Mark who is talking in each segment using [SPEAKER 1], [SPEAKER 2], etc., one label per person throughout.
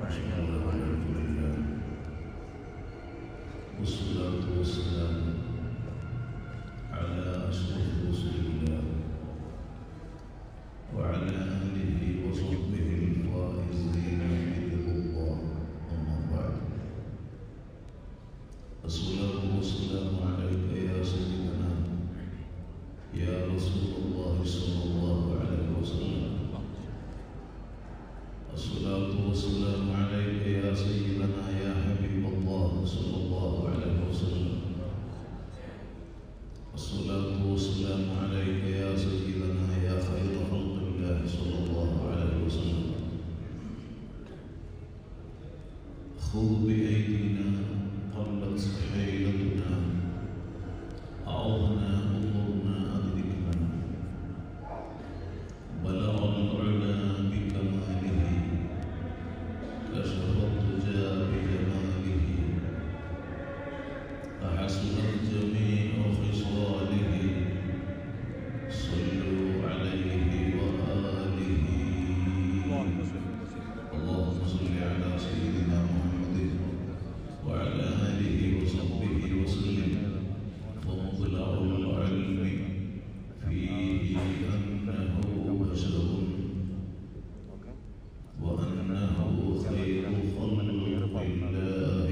[SPEAKER 1] الحمد لله والصلاة والسلام على أشرف رسل الله وعلى آله وصحبه الفائزين برضا الله أما بعد الصلاة والسلام عليك يا سيدنا يا رسول الله صلى الله عليه وسلم الصلاة والسلام عليك يا سيدنا يا حبيب الله صلى الله عليه وسلم الصلاة والسلام عليك يا سيدنا يا خير خلق الله صلى الله عليه وسلم خذ بأيدينا قلت حيلتنا أعوذنا انظرنا أدركنا بلغ العلا بكماله كشف الدجى بجماله أحسنت جميع خصاله صلوا عليه وآله اللهم صل على سيدنا محمد وعلى آله وصحبه وسلم فمطلع العلم فيه أنه بشر وأنه خير خلق الله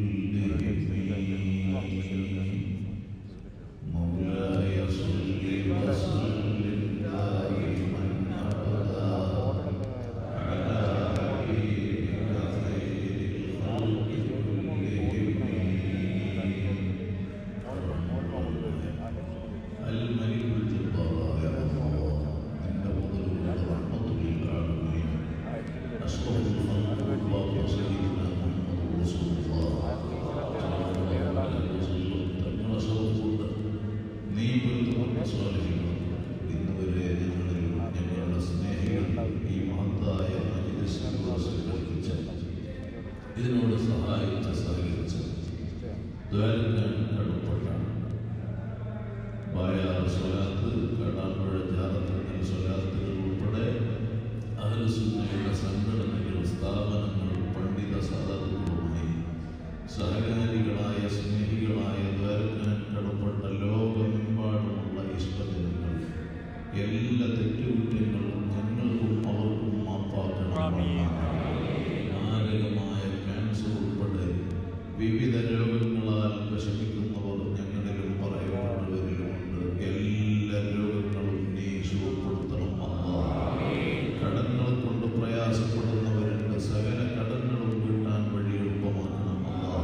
[SPEAKER 1] كلهم مولاي صل وسلم دائما أبدا على حبيبك خير الخلق كلهم الملك الجبار يا الله إنه ظلم رحمة للعالمين أشكر الخلق الله سيدنا محمد رسول الله തങ്ങളുടെ സൗഹൃദം നീ പൊരുത്തപ്പെട്ട സ്വാധീനം ഇന്നുവരെ ഞങ്ങളിൽ ഞങ്ങളുടെ സ്നേഹികൾ ഈ മഹത്തായ മജ്ലിസിൽ സംഘടിപ്പിച്ച ഇതിനോട് സഹായിച്ച സഹകരിച്ച ദ്വാരക്കാൻ കടപ്പെട്ട ബായാർ സ്വലാത്ത് കടാമ്പുഴ ജാറത്തങ്ങൾ സ്വലാത്തുകൾ ഉൾപ്പെടെ അഹലസുന്നയുടെ സംഘടനകൾ സ്ഥാപനങ്ങൾ പണ്ഡിത സാധനങ്ങളുമായി സഹകാരികളായ സ്നേഹികളായ ദ്വാരക്കാൻ കടപ്പെട്ട ലോകമെമ്പാടുമുള്ള ഇഷ്ടജനങ്ങൾ എല്ലാ തെറ്റുകുറ്റങ്ങളും ഞങ്ങൾക്കും അവർക്കും മാപ്പാക്കണം മാരകമായ ക്യാൻസർ ഉൾപ്പെടെ വിവിധ രോഗങ്ങളാൽ വിഷമിക്കുന്നവർ ഞങ്ങളിലും പറയപ്പെട്ടവരിലുമുണ്ട് എല്ലാ രോഗങ്ങളും നീ സുഖപ്പെടുത്തണം അല്ലാ. കടങ്ങൾ കൊണ്ട് പ്രയാസപ്പെടുന്നവരുണ്ട് സകല കടങ്ങളും വീട്ടാൻ വഴി എളുപ്പമാക്കണം അല്ലാ.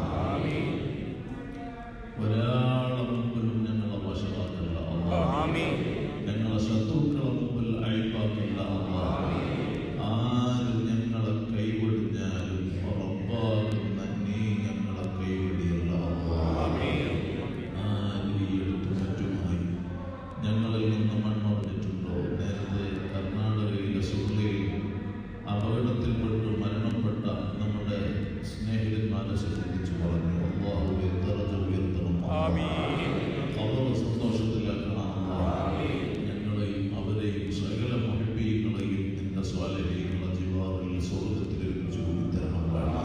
[SPEAKER 1] ഒരാളെ മുമ്പിലും ഞങ്ങളെ വശമാക്കല്ല അല്ലാ. ഞങ്ങളെ ശത്രുക്കളെ മുമ്പിൽ അഴിപ്പാക്കില്ല അല്ലാ. ആര് ഞങ്ങളെ കൈവിടിഞ്ഞാലും റബ്ബാകുന്ന നീ ഞങ്ങളെ കൈവിടിയല്ല അല്ലാ. ആര് ഈ എടുത്തു മറ്റുമായി ഞങ്ങളിൽ നിന്ന് മണ്ണൊടിഞ്ഞിട്ടുണ്ടോ നേരത്തെ കർണാടകയിലെ സുള്ളിയിൽ അപകടത്തിൽപ്പെട്ട് മരണപ്പെട്ട നമ്മുടെ സ്നേഹിതന്മാരെ സംബന്ധിച്ച് പറഞ്ഞു അള്ളാഹു എത്തറത് ഉയർത്തണം അവർ സന്തോഷത്തിലാക്കണം ഞങ്ങളെയും അവരെയും സകല മഹിബീങ്ങളെയും നിന്റെ സ്വാലഹീങ്ങളെ ജിവാറിൽ സ്വർഗത്തിൽ ഒരുമിച്ച് കൂടിത്തരണം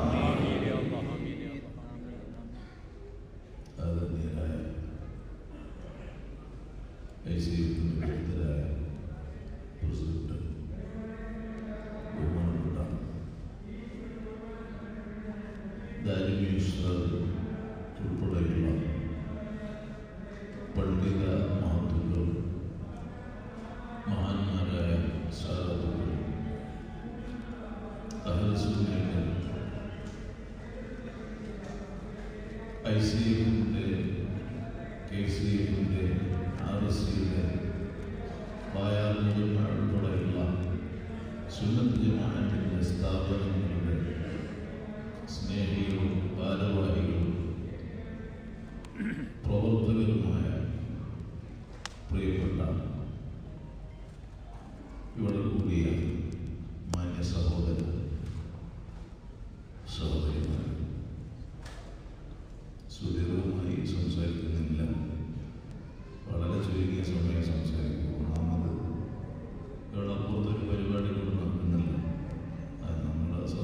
[SPEAKER 1] ആദരണീയരായ ഐസിയുവിൻ്റെ പ്രമുഖരായ പ്രസിഡന്റ് ബഹുമാനപ്പെട്ട ദാരിമി ഉസ്താദ് ഉൾപ്പെടെയുള്ള പണ്ഡിത മഹത്തുക്കൾ മഹാന്മാരായ സാധുക്കൾ അഹലസുന്നയുടെ ഐ സി എഫിൻ്റെ കെ സി എഫിൻ്റെ ആർ എസ് സിയുടെ പായാറുകൾ ഉൾപ്പെടെയുള്ള സുന്നത്ത് ജമാഅത്തിൻ്റെ സ്ഥാപനങ്ങളുടെ സ്നേഹികളും ഭാരവാഹികളും പ്രവർത്തകരുമായ പ്രിയപ്പെട്ട ഇവിടെ കൂടിയ മാന്യ സഹോദര സഹോദരിമാർ സുദീർഘമായി സംസാരിക്കുന്നില്ല വളരെ ചുരുങ്ങിയ സമയം സംസാരിക്കും ഒന്നാമത് ഇവിടെ അപ്പുറത്തൊരു പരിപാടി കൂടെ നടക്കുന്നില്ല അത് നമ്മുടെ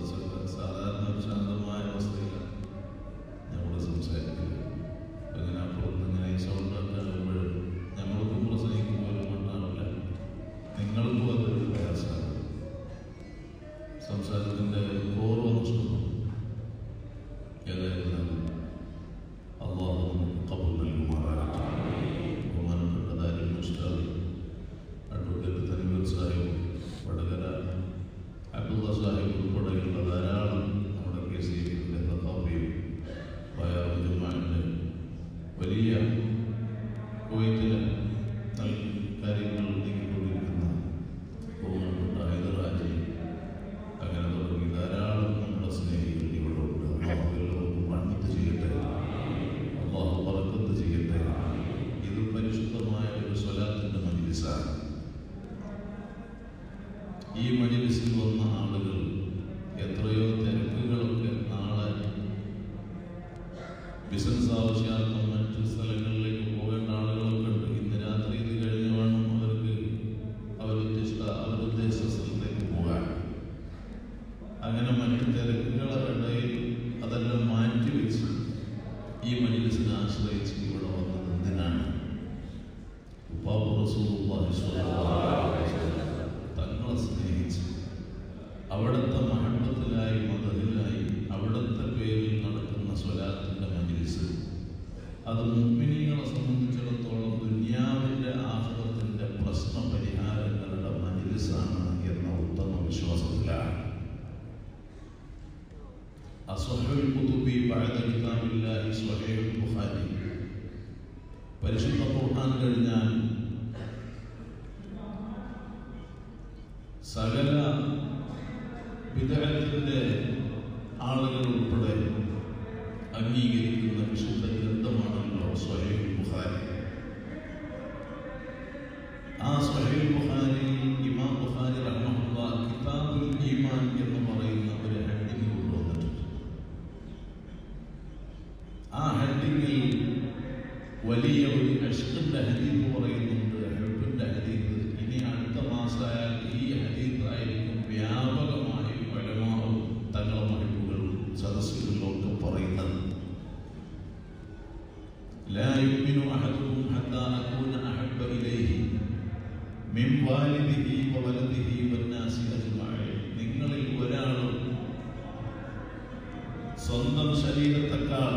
[SPEAKER 1] ബിസിനസ് ആവശ്യാർത്ഥം മറ്റ് സ്ഥലങ്ങളിലേക്ക് പോകേണ്ട ആളുകളൊക്കെ ഉണ്ട് ഇന്ന് രാത്രി ഇത് കഴിഞ്ഞ് വേണം അവർക്ക് അവരുദ്ദേശിച്ച അവരുദ്ദേശിച്ച സ്ഥലത്തേക്ക് പോകാൻ അങ്ങനെ മറ്റു തിരക്കുകളുടെ ഇടയിൽ അതെല്ലാം മാറ്റിവെച്ച് ഈ മജിലിസിനെ ആശ്രയിച്ച് ഇവിടെ വന്നത് എന്തിനാണ് ഉപ്പാപ്പ റസൂലുള്ളാഹി സ്വല്ലല്ലാഹു അലൈഹി വസല്ലം തങ്ങളെ സ്നേഹിച്ച് അവിടുത്തെ മഹബത്തിലായി മതത്തിലായി അവിടുത്തെ പേരിൽ നടക്കുന്ന സ്വലാത്തിന്റെ മജിലിസ് അത് മുഗ്മിനികളെ സംബന്ധിച്ചിടത്തോളം ദുന്യാവിന്റെ ആഹ്ലത്തിന്റെ പ്രശ്ന പരിഹാരങ്ങളുടെ മജിലിസാണ് എന്ന ഉത്തമ വിശ്വാസത്തിലാണ് അസ്വഹുൽ കുതുബി ബഅദ കിതാബില്ലാഹി സ്വഹീഹുൽ ബുഖാരി പരിശുദ്ധ ഖുർആൻ കഴിഞ്ഞാൽ സകല വിദഗ്ധത്തിന്റെ ആളുകൾ ഉൾപ്പെടെ അംഗീകരിക്കുന്ന വിശുദ്ധ ഗ്രന്ഥമാണല്ലോ സ്വഹീഹ് ബുഖാരി ആ സ്വഹീഹ് ബുഖാരി ഇമാം ബുഖാരി റഹ്മഹുള്ള കിതാബുൽ ഈമാൻ എന്ന് പറയുന്ന ഒരു ഹെഡിങ് കൊണ്ടുവന്നിട്ടുണ്ട് ആ ഹെഡിങ്ങിൽ വലിയ ഒരു അഷ്കിന്റെ ഹദീഫ് പറയുന്നുണ്ട് ഹെബിന്റെ ഹദീഫ് ഇനി അടുത്ത മാസമായാൽ ഈ ഹദീഫ് ആയിരിക്കും വ്യാപകമായി പരമാവും തങ്ങളുടെ മഹിപ്പുകൾ സദസ്സുകളിലൊക്കെ പറയുന്നത് لا يؤمن أحدكم حتى أكون أحب إليه من والده وولده والناس أجمعين നിങ്ങളിൽ ഒരാളും സ്വന്തം ശരീരത്തെക്കാൾ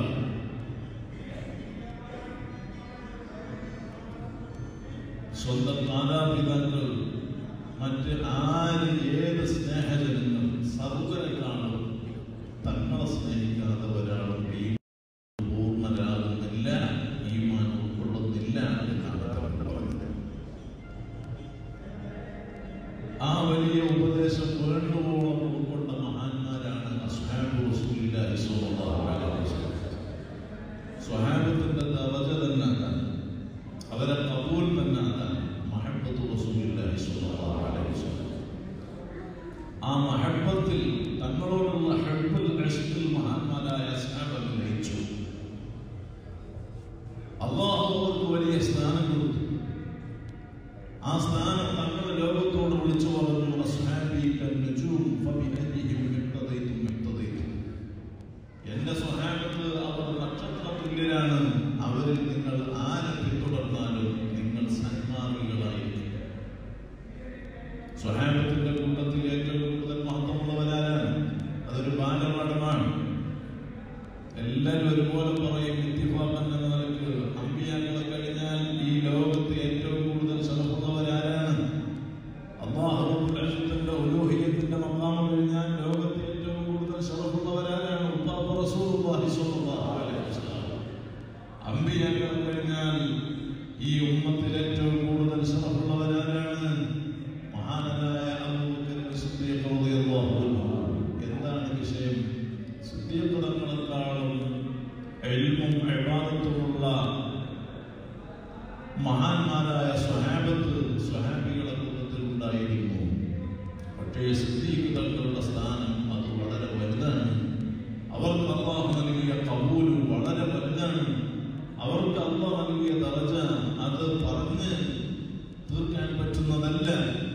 [SPEAKER 1] സ്വന്തം മാതാപിതാക്കൾ മറ്റ് ആര് ഏത് സ്നേഹജനങ്ങൾ സർവരെക്കാളും തങ്ങളെ സ്നേഹിക്കാതെ ഒരാളും ഈ പൂർണ്ണരാകുന്നില്ല ഈമാൻ ഉൾക്കൊള്ളുന്നില്ല എന്നാണ് അവർ പറഞ്ഞത് ആ വലിയ ഉപദേശം വേണ്ടുവോളം ഉൾക്കൊണ്ട മഹാന്മാരാണ് അസ്ഹാബു റസൂലില്ലാഹി സ്വല്ലല്ലാഹു അലൈഹി വസല്ലം സ്വഹാബത്തിന്റെ ദറജ തന്നെ അതാണ് അവരെ കബൂൽ തന്നെ അതാണ് മഹബത്ത് റസൂലില്ലാഹി സ്വല്ലല്ലാഹു അലൈഹി വസല്ലം ആ മഹബത്തിൽ തങ്ങളോടുള്ള ഹബ്ബുൽ അഷ്കിൽ മഹാന്മാരായ അസ്ഹാബ് അഭിനയിച്ചു അള്ളാഹു അവർക്ക് വലിയ സ്ഥാനം കൊടുത്തു ആ സ്ഥാനം തങ്ങൾ ലോകത്തോട് വിളിച്ചു പറഞ്ഞു അസ്ഹാബി കന്നുജൂം ഫബിഅയ്യിഹിം ഇഖ്തദൈതും ഇഖ്തദൈതും എന്റെ സ്വഹാബത്ത് അവർ നക്ഷത്ര തുല്യരാണ് അവരിൽ നിങ്ങൾ ആരെ പിന്തുടർന്നാലും നിങ്ങൾ സന്മാർഗികളായിരിക്കും സ്വഹാബത്തിന്റെ കൂട്ടത്തിൽ ഏറ്റവും കൂടുതൽ മഹത്വമുള്ളവരാരാണ് അതൊരു ബാലപാഠമാണ് എല്ലാവരും ഒരുപോലെ പറയും ഇത്തിഫാഖൻ എന്ന നിലയ്ക്ക് അമ്പിയാക്കളെ കഴിഞ്ഞാൽ ഈ ലോകത്ത് ഏറ്റവും കൂടുതൽ ശലഭുള്ളവരാരാണ് അള്ളാഹുത്തിന്റെ ഉലോഹിയത്തിന്റെ മക്കാമ കഴിഞ്ഞാൽ ലോകത്ത് ഏറ്റവും കൂടുതൽ ശലഭുള്ളവരാരാണ് ഉപ്പാപ്പ റസൂലുള്ളാഹി സ്വല്ലല്ലാഹു അലൈഹി വസല്ലം അമ്പിയാക്കളെ കഴിഞ്ഞാൽ ഈ ഉമ്മത്തിൽ ഏറ്റവും കൂടുതൽ ശലഭുള്ളവരാരാണ് മഹാനായ അബൂബക്കർ സിദ്ദീഖ് റളിയല്ലാഹു അൻഹു എന്താണ് വിഷയം സിദ്ദീഖ് തങ്ങളെക്കാളും എൽമും ഇബാദത്തുമുള്ള മഹാന്മാരായ സ്വഹാബത്ത് സ്വഹാബികളെ കൂട്ടത്തിൽ ഉണ്ടായിരുന്നു പക്ഷേ സിദ്ദീഖ് തങ്ങളുടെ സ്ഥാനം അത് വളരെ വലുതാണ് അവർക്ക് അള്ളാഹു നൽകിയ കബൂല് വളരെ വലുതാണ് അവർക്ക് അള്ളാഹ് നൽകിയ ദർജ അത് പറഞ്ഞ് തീർക്കാൻ പറ്റുന്നതല്ല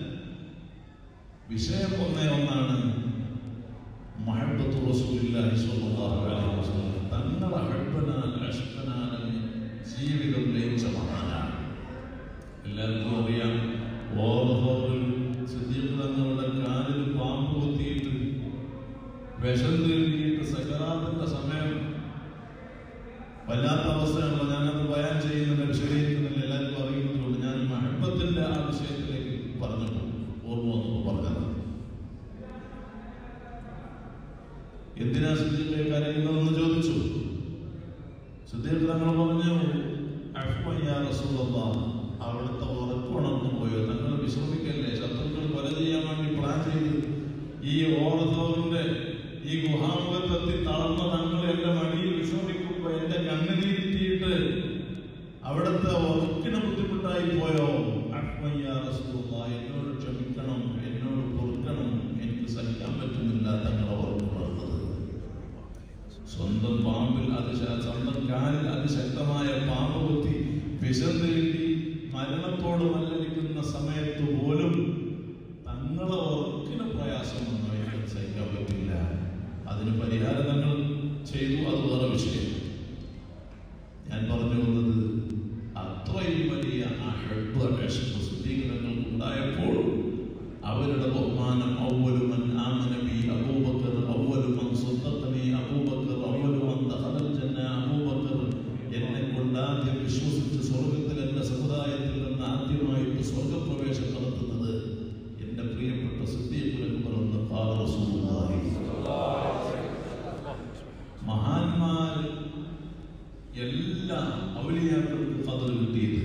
[SPEAKER 1] വിഷയം ഒന്നേ ഒന്നാണ് മഹബത്ത് റസൂലില്ലാഹി സ്വല്ലല്ലാഹു അലൈഹി വസല്ലം തങ്ങളുടെ ഹബ്ബനാൽ അഷ്കനാൽ ജീവിതം ലയിച്ച മഹാനാണ് എല്ലാവർക്കും അറിയാം ഓർഹോറിൽ സിദ്ദീഖ് തങ്ങളുടെ കാലിൽ പാമ്പ് കുത്തിയിട്ട് വിഷം തീർന്നിട്ട് സകറാത്തിന്റെ സമയം വല്ലാത്ത അവസ്ഥയാണല്ലോ ഞാനത് ബയാൻ ചെയ്യുന്നില്ല വിശദീകരിക്കുന്നില്ല എല്ലാവർക്കും അറിയുന്നതുകൊണ്ട് ഞാൻ മഹബത്തിന്റെ ആ വിഷയത്തിലേക്ക് പറഞ്ഞപ്പോൾ ഓർമ്മ വന്നപ്പോൾ പറഞ്ഞത് എന്തിനാ സിദ്ദീഖെ കരയുന്നതെന്ന് ചോദിച്ചു സിദ്ദീഖ് തങ്ങൾ പറഞ്ഞു "അഫ്വ യാ റസൂലല്ലാഹ്, അവിടുത്തെ ഉറക്കുണർന്നു പോയോ തങ്ങൾ വിശ്രമിക്കല്ലേ ശത്രുക്കൾ കൊല ചെയ്യാൻ വേണ്ടി പ്ലാൻ ചെയ്ത് ഈ ഓറത്തോറിന്റെ ഈ ഗുഹാമുഖത്തെത്തി തളർന്ന തങ്ങൾ എന്റെ മടിയിൽ വിശ്രമിക്കുമ്പോ എന്റെ കണ്ണുനീരിട്ടിട്ട് അവിടുത്തെ ഉറക്കിന് ബുദ്ധിമുട്ടായി പോയോ അഫ്വ യാ റസൂലല്ലാഹ്, എന്നോട് ക്ഷമിക്കണം എന്നോട് പൊറുക്കണം എനിക്ക് സഹിക്കാൻ പറ്റുന്നില്ല തങ്ങളെ ഉറക്കുണർന്നത് സ്വന്തം പാമ്പിൽ അത് ശ- സ്വന്തം കാലിൽ അതിശക്തമായ പാമ്പ് കുത്തി വിശന്ന് കിട്ടി മരണത്തോട് മല്ലടിക്കുന്ന സമയത്ത് പോലും തങ്ങളെ ഉറക്കിന് പ്രയാസം വന്നു എനിക്ക് സഹിക്കാൻ പറ്റില്ല അതിന് പരിഹാരം തങ്ങൾ ചെയ്തു അത് വേറെ വിഷയം ഞാൻ പറഞ്ഞു വന്നത് അത്രയും വലിയ ആ ഹെഡ് പ്രസിദ്ധീകരണങ്ങൾ ഉണ്ടായപ്പോൾ അവരുടെ ബഹുമാനം ഔവലുമൻ ആമനബി അബൂബക്കർ ഔവലുമൻ സ്വന്തത്തനി അബൂബക്കർ ഔവലുമൻ ദഖലൽ ജന്ന അബൂബക്കർ എന്നെ കൊണ്ട് ആദ്യം വിശ്വസിച്ച് സ്വർഗത്തിൽ എന്റെ സമുദായത്തിൽ നിന്ന് ആദ്യമായിട്ട് സ്വർഗപ്രവേശം നടത്തുന്നത് എന്റെ പ്രിയപ്പെട്ട സിദ്ദീഖുൽ പറഞ്ഞ ഖാല റസൂലുള്ളാഹി മഹാന്മാർ എല്ലാ ഔലിയാക്കൾക്ക് കതർ കിട്ടിയത്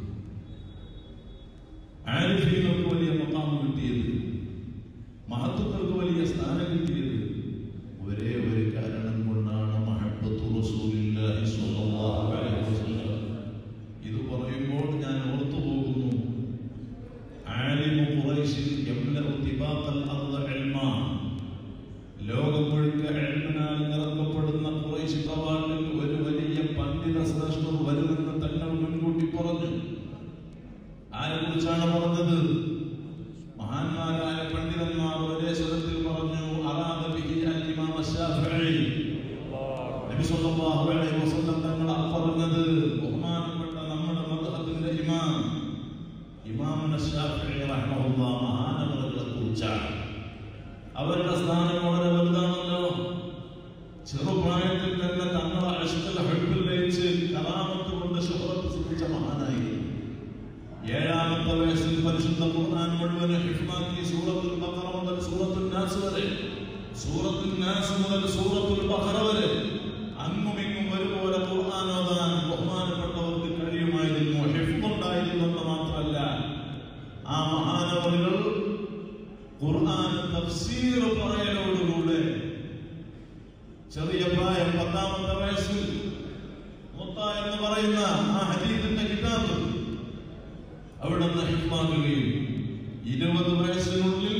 [SPEAKER 1] ആരിഫീങ്ങൾക്ക് വലിയ മക്കാം കിട്ടിയത് മഹത്വങ്ങൾക്ക് വലിയ സ്ഥാനം കിട്ടിയത് ഒരേ ഒരു കാരണം കൊണ്ടാണ് മഹബത്തു റസൂലില്ലാഹി സ്വല്ലല്ലാഹു അലൈഹി വസല്ലം ഇത് പറയുമ്പോൾ ഞാൻ ഓർത്തു പോകുന്നു ആലിമു ഖുറൈശിൽ യംലഉ തിബാഖൽ അർദ ഇൽമാ ലോകം മുഴുക്ക എഴുതിനാൽ നിറക്കപ്പെടുന്ന കുറേശ് കവാട്ടിൽ ഒരു വലിയ പണ്ഡിത ശ്രേഷ്ഠർ വരുമെന്ന് തങ്ങൾ മുൻകൂട്ടി പറഞ്ഞു ആരെ കുറിച്ചാണ് പറഞ്ഞത് മഹാന്മാരായ പണ്ഡിതന്മാർ ഒരേ സ്വരത്തിൽ പറഞ്ഞു അറാദ ബിഹി അൽ ഇമാം അശ്ശാഫിഈ നബി സല്ലല്ലാഹു അലൈഹി വസല്ലം തങ്ങൾ ആ പറഞ്ഞത് ബഹുമാനപ്പെട്ട നമ്മുടെ മദ്ഹബിന്റെ ഇമാം ഇമാം അശ്ശാഫിഈ റഹ്മഹുല്ലാഹ് മഹാനവറുകളെ കുറിച്ചാണ് അവരുടെ സ്ഥാനം വളരെ വലുതാണല്ലോ ചെറുപ്രായത്തിൽ തന്നെ തങ്ങളെ അഷ്കൽ ഹെൽപ്പിൽ ലയിച്ച് കറാമത്ത് കൊണ്ട് ശുഹ്റത്ത് സിദ്ധിച്ച മഹാനായി ഏഴാമത്തെ വയസ്സിൽ പരിശുദ്ധ ഖുർആൻ മുഴുവൻ ഹിഫ്മാക്കി സൂറത്തുൽ ബഖറ മുതൽ സൂറത്തുൽ നാസ് വരെ സൂറത്തുൽ നാസ് മുതൽ സൂറത്തുൽ ബഖറ വരെ അങ്ങും ഇങ്ങും ഒരുപോലെ ഖുർആൻ ഓതാൻ ബഹുമാനപ്പെട്ടവർക്ക് കഴിയുമായിരുന്നു ഹിഫ്മുണ്ടായിരുന്നു എന്ന് മാത്രമല്ല ആ മഹാനവറുകൾ ഖുർആൻ തഫ്സീർ പറയലോടുകൂടെ ചെറിയ പ്രായം പത്താമത്തെ വയസ്സിൽ മുത്ത എന്ന് പറയുന്ന ആ ഹദീസിന്റെ കിതാബ് അവിടെ നിന്ന് ഹിഫ്മാക്കുകയും ഇരുപത് വയസ്സിനുള്ളിൽ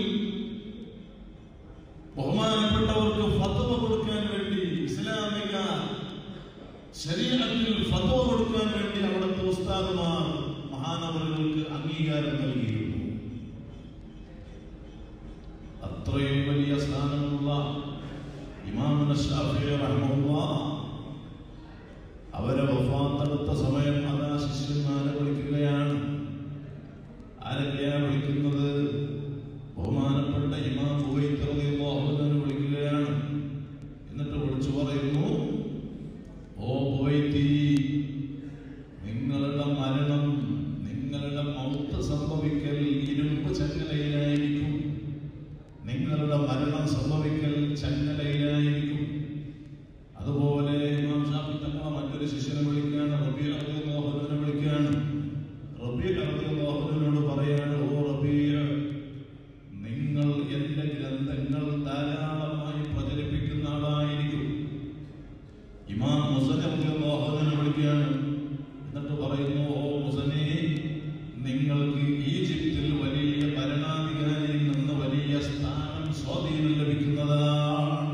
[SPEAKER 1] ബഹുമാനപ്പെട്ടവർക്ക് ഫത്വ കൊടുക്കാൻ വേണ്ടി ഇസ്ലാമിക ശരീരത്തിൽ ഫത്വ കൊടുക്കാൻ വേണ്ടി അവിടുത്തെ ഉസ്താദുമാർ മഹാനവറുകൾക്ക് അംഗീകാരം നൽകിയിരുന്നു അത്രയും വലിയ സ്ഥാനമുള്ള ഇമാമുന ഷാഫിഈ റഹ്മഹുല്ലാഹ് അവരെ വഫാത്തെടുത്ത സമയം അതാ ശിഷ്യന്മാരെ വിളിക്കുകയാണ് ആരൊക്കെയാണ് വിളിക്കുന്നത് ബഹുമാനപ്പെട്ട ഇമാം ഉവൈത്ത് റളിയല്ലാഹു അൻഹു വിളിക്കുകയാണ് എന്നിട്ട് വിളിച്ചു പറയുന്നു ഓ ഉവൈത്തി നിങ്ങളുടെ മരണം നിങ്ങളുടെ മൗത്ത് സംഭവിക്കൽ ഇരുമ്പ് ചങ്ങലയിലായിരിക്കും നിങ്ങളുടെ മരണം സംഭവിക്കൽ ചങ്ങലയിലായിരിക്കും അതുപോലെ ഇമാം ഷാഫി തങ്ങളെ മറ്റൊരു ശിഷ്യനെ വിളിക്കുകയാണ് റബീ റളിയല്ലാഹുവിനെ വിളിക്കുകയാണ് റബീ റളിയല്ലാഹുവിനോട് പറയാണ് ഓ റബീ നിങ്ങൾ എന്റെ ഗ്രന്ഥങ്ങൾ ധാരാളമായി പ്രചരിപ്പിക്കുന്ന ആളായിരിക്കും ഇമാം മുസന റളിയല്ലാഹുവിനെ വിളിക്കുകയാണ് എന്നിട്ട് പറയുന്നു ഓ മുസനെ നിങ്ങൾക്ക് ഈജിപ്തിൽ വലിയ ഭരണാധികാരിയിൽ നിന്ന് വലിയ സ്ഥാനം സ്വാധീനം ലഭിക്കുന്നതാണ്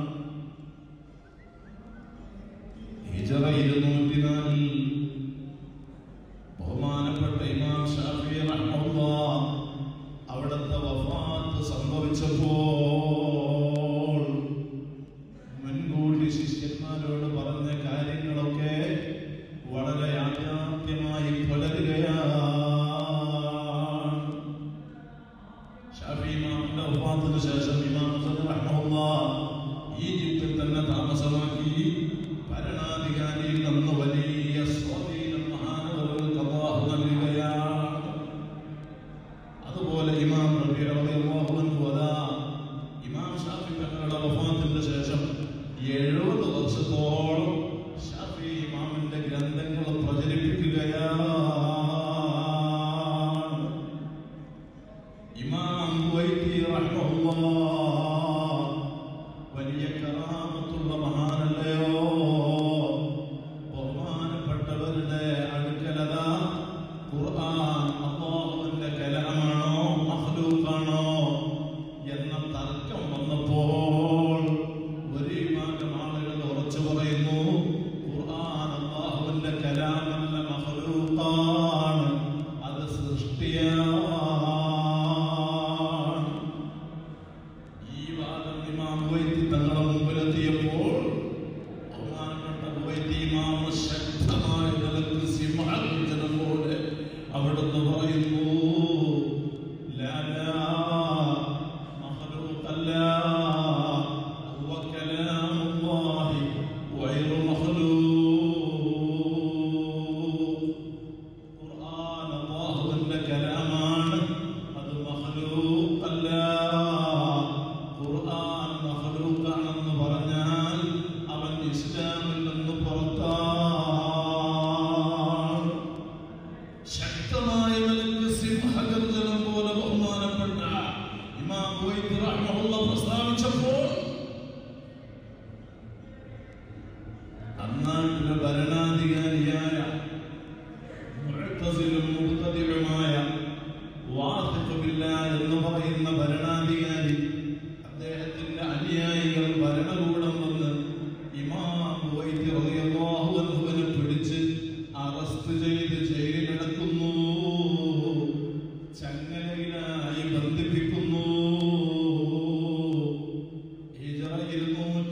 [SPEAKER 1] ഹിജറ ഇരുന്നൂറ്റിനാലിൽ ബഹുമാനപ്പെട്ട ഇമാം ഷാഫി റഹ്മത്തുള്ളാഹ് അവിടുത്തെ വഫാത്ത് സംഭവിച്ചപ്പോൾ മുൻകൂട്ടി ശിഷ്യന്മാരോട് പറഞ്ഞ കാര്യങ്ങളൊക്കെ വളരെ യാഥാർത്ഥ്യമായി പുലരുകയാണ് ഷാഫി ഇമാമിന്റെ വഫാത്തിന് ശേഷം ഇമാം ഹസൻ റഹ്മത്തുള്ളാഹ് ഈജിപ്തിൽ തന്നെ താമസമാക്കി ഭരണാധികാരിയിൽ നിന്ന് വലിയ സ്വാധീനം മഹാനവറുകൾക്ക് അല്ലാഹു നൽകുകയാണ് അതുപോലെ ഇമാം റബീ റളിയല്ലാഹു അൻഹു അതാ ഇമാം ഷാഫി തങ്ങളുടെ വഫാത്തിന്റെ ശേഷം എഴുപത് വർഷത്തോളം ഷാഫി ഇമാമിന്റെ ഗ്രന്ഥങ്ങൾ പ്രചരിപ്പിക്കുകയാണ് ഇമാം വൈദ്യ റഹ്മഹുല്ലാഹ് വലിയ കറാമത്തുള്ള മഹാനല്ലയോ ബഹുമാനപ്പെട്ടവരുടെ അടുക്കലത ഖുർആൻ അള്ളാഹുവിന്റെ കലാമാണോ മഹ്ലൂഖാണോ എന്ന തർക്കം വന്നപ്പോൾ ഒരു വിഭാഗം ആളുകൾ ഉറച്ചു പറയുന്നു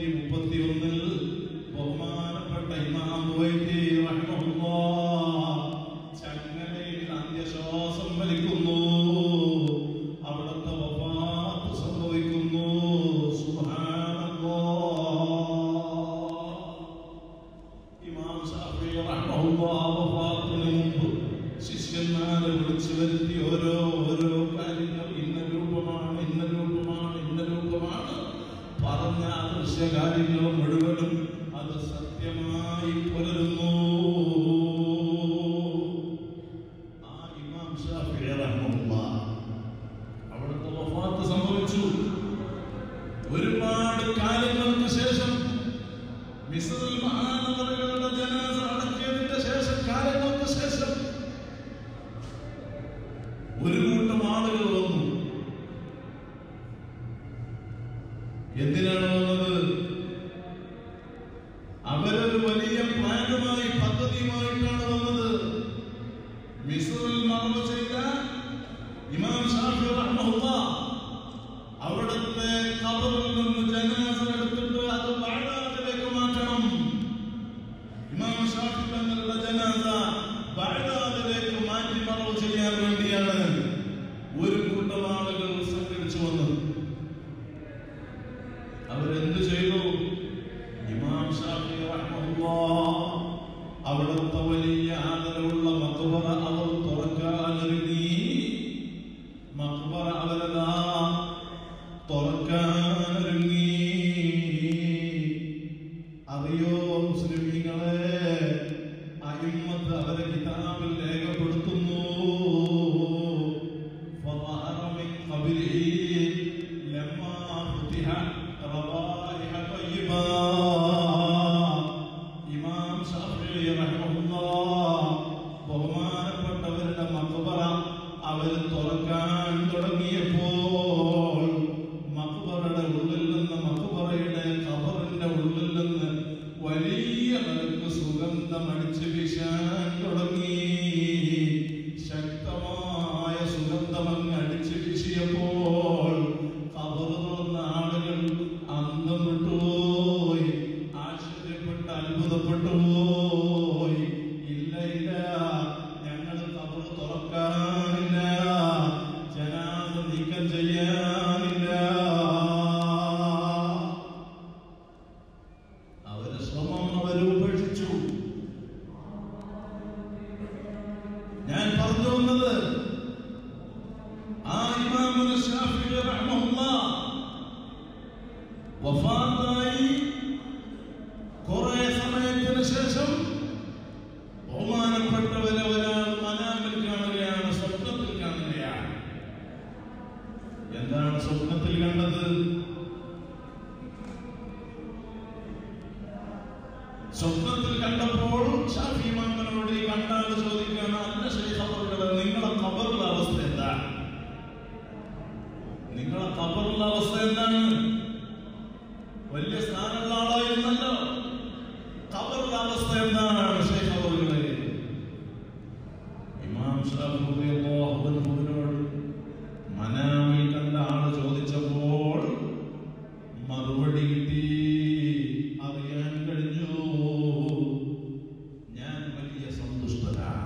[SPEAKER 1] ഇരുന്നൂറ്റി മുപ്പത്തി ഒന്നിൽ ബഹുമാനപ്പെട്ട ഇമാം ബുവൈദി റഹ്മഹുല്ലാഹ് ചങ്ങലയിൽ അന്ത്യശ്വാസം വലിക്കുന്നു അവിടുത്തെ വഫാത്ത് സംഭവിക്കുന്നു സുബ്ഹാനല്ലാഹ് ഇമാം ഷാഫി റഹ്മഹുല്ലാഹ് വഫാത്തിന് മുമ്പ് ശിഷ്യന്മാരെ വിളിച്ചു വരുത്തി ഓരോ ഓരോ കാര്യങ്ങൾ ഇന്ന രൂപമാണ് ഇന്ന രൂപമാണ് ഇന്ന രൂപമാണ് പറഞ്ഞ അദൃശ്യ കാര്യങ്ങൾ മുഴുവനും അത് സത്യമായി പുലരുന്നു ആ ഇമാം ഷാഫി റഹ്മഹുല്ലാഹ് അവിടുത്തെ വഫാത്ത് സംഭവിച്ചു ഒരുപാട് കാലങ്ങൾക്ക് ശേഷം മിസ്രിൽ മഹാനഗറുകളുടെ ജനാസ അടക്കിയതിന്റെ ശേഷം കാലങ്ങൾക്ക് ശേഷം ഒരു കൂട്ടം ആളുകൾ വന്നു എന്തിനാണ് വന്നത് അവരൊരു വലിയ പ്ലാനുമായി പദ്ധതിയുമായിട്ടാണ് വന്നത് മിസ്രിൽ മറവ് ചെയ്ത ഇമാം ഷാഫി റഹ്മഹുല്ലാഹ് അവിടുത്തെ ഖബറിൽ നിന്ന് ജനാസ എടുത്തിട്ട് അത് ബാഗ്ദാദിലേക്ക് മാറ്റണം ഇമാം ഷാഫി തങ്ങളുടെ ജനാസ ബാഗ്ദാദിലേക്ക് മാറ്റി മറവ് ചെയ്യാൻ വേണ്ടിയാണ് ഒരു കൂട്ടം ആളുകൾ സംഘടിച്ചു വന്നത് അവരെന്ത് ചെയ്തു ഇമാം ഷാഫി റഹ്മഹുല്ലാഹ് അവിടുത്തെ വലിയ ആദരവുള്ള മക്ബറ അവർ തുറക്കാനൊരുങ്ങി മക്ബറ അവരതാ തുറക്കാനൊരുങ്ങി അറിയോ മുസ്ലിമീങ്ങളെ അയിമ്മത്ത് അവരെ കിതാബിൽ രേഖപ്പെടുത്തുന്നു فظهر من قبله لما فتح روائح طيبة ഇമാം ഷാഫിഈ റഹ്മഹുല്ലാഹ് ബഹുമാനപ്പെട്ടവരുടെ മക്ബറ അവർ തുറക്കാൻ തുടങ്ങിയപ്പോൾ മക്ബറയുടെ ഉള്ളിൽ നിന്ന് മക്ബറയുടെ ഖബറിന്റെ ഉള്ളിൽ നിന്ന് വലിയ നിലക്ക് സുഗന്ധം അടിച്ചു വീശാൻ തുടങ്ങി ശക്തമായ സുഗന്ധം അങ്ങ് അടിച്ചു വീശിയപ്പോൾ ഖബർ തുറന്ന ആളുകൾ അന്തം വിട്ടുപോയി ആശ്ചര്യപ്പെട്ട് അത്ഭുതപ്പെട്ടു പോയി ഇല്ല ഇല്ല ഞങ്ങൾ ഖബർ തുറക്കാനില്ല ജനാസ നീക്കം ചെയ്യാനില്ല അവരെ ശ്രമം അവർ ഉപേക്ഷിച്ചു ഞാൻ പറഞ്ഞു വന്നത് ആ ഇമാമുൽ ഷാഫിഈ റഹ്മഹുല്ലാഹ് വഫാത്തായി കുറെ സമയത്തിന് ശേഷം ബഹുമാനപ്പെട്ടവരെ ഒരാൾ മനാമിൽ കാണുകയാണ് സ്വപ്നത്തിൽ കാണുകയാണ് എന്താണ് സ്വപ്നത്തിൽ കണ്ടത് സ്വപ്നത്തിൽ കണ്ടപ്പോൾ ഷാഫി ഇമാമിനോട് ഈ കണ്ടാൽ ചോദിക്കുകയാണ് അല്ല ശൈഖബറുകളെ നിങ്ങളെ ഖബറിലെ അവസ്ഥ എന്താണ് നിങ്ങളെ ഖബറിലെ അവസ്ഥ എന്താണ് വലിയ സ്ഥാനമുള്ള ആളായിരുന്നല്ലോ ഖബറിലെ അവസ്ഥ എന്താണ് ശൈഖബറുകളെ ഇമാം ഷാഫി റളിയല്ലാഹു അൻഹുവിനോട് മനാമിൽ കണ്ട ആള് ചോദിച്ചപ്പോൾ മറുപടി കിട്ടി അറിയാൻ കഴിഞ്ഞു ഞാൻ വലിയ സന്തുഷ്ടനാണ്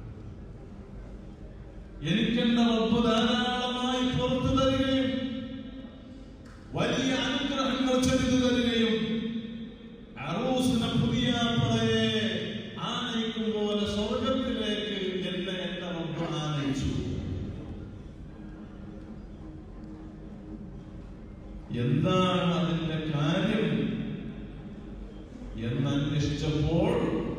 [SPEAKER 1] എനിക്കെന്റെ റബ്ബ് ധാരാളമായി പുറത്തു തരികയും വലിയ അനുഗ്രഹങ്ങൾ ചെയ്തു തരികയും അറൂസിനെ പുതിയ പടയെ ആനയിക്കും പോലെ സ്വർഗത്തിലേക്ക് എന്നെ എന്റെ റബ്ബ് ആനയിച്ചു എന്താണ് അതിന്റെ കാര്യം എന്ന് അന്വേഷിച്ചപ്പോൾ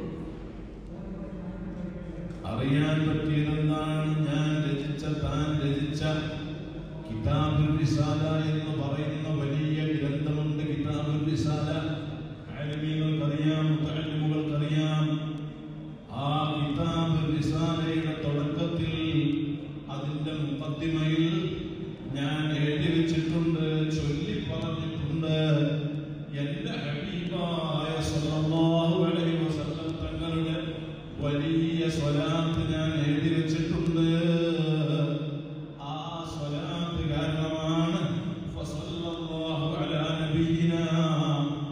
[SPEAKER 1] അറിയാൻ പറ്റിയതെന്താണ് ഞാൻ രചിച്ച താൻ രചിച്ച കിതാബുൽ റിസാല എന്ന് പറയുന്ന വലിയ ഗ്രന്ഥമുണ്ട് കിതാബുൽ റിസാല ആലിമീങ്ങൾക്കറിയാം മുത്തഅല്ലിമുകൾക്കറിയാം ആ കിതാബുൽ റിസാലയുടെ തുടക്കത്തിൽ അതിന്റെ മുഖദ്ദിമയിൽ ഞാൻ എഴുതി വെച്ചിട്ടുണ്ട് ചൊല്ലി പറഞ്ഞിട്ടുണ്ട് എന്റെ ഹബീബായ സല്ലല്ലാഹു അലൈഹി വസല്ലം തങ്ങളുടെ വലിയ സ്വലാത്ത് ഞാൻ എഴുതി വെച്ചിട്ടുണ്ട് ആ സ്വലാത്ത് കാരണമാണ് ഫസല്ലല്ലാഹു അലാ നബിയിനാ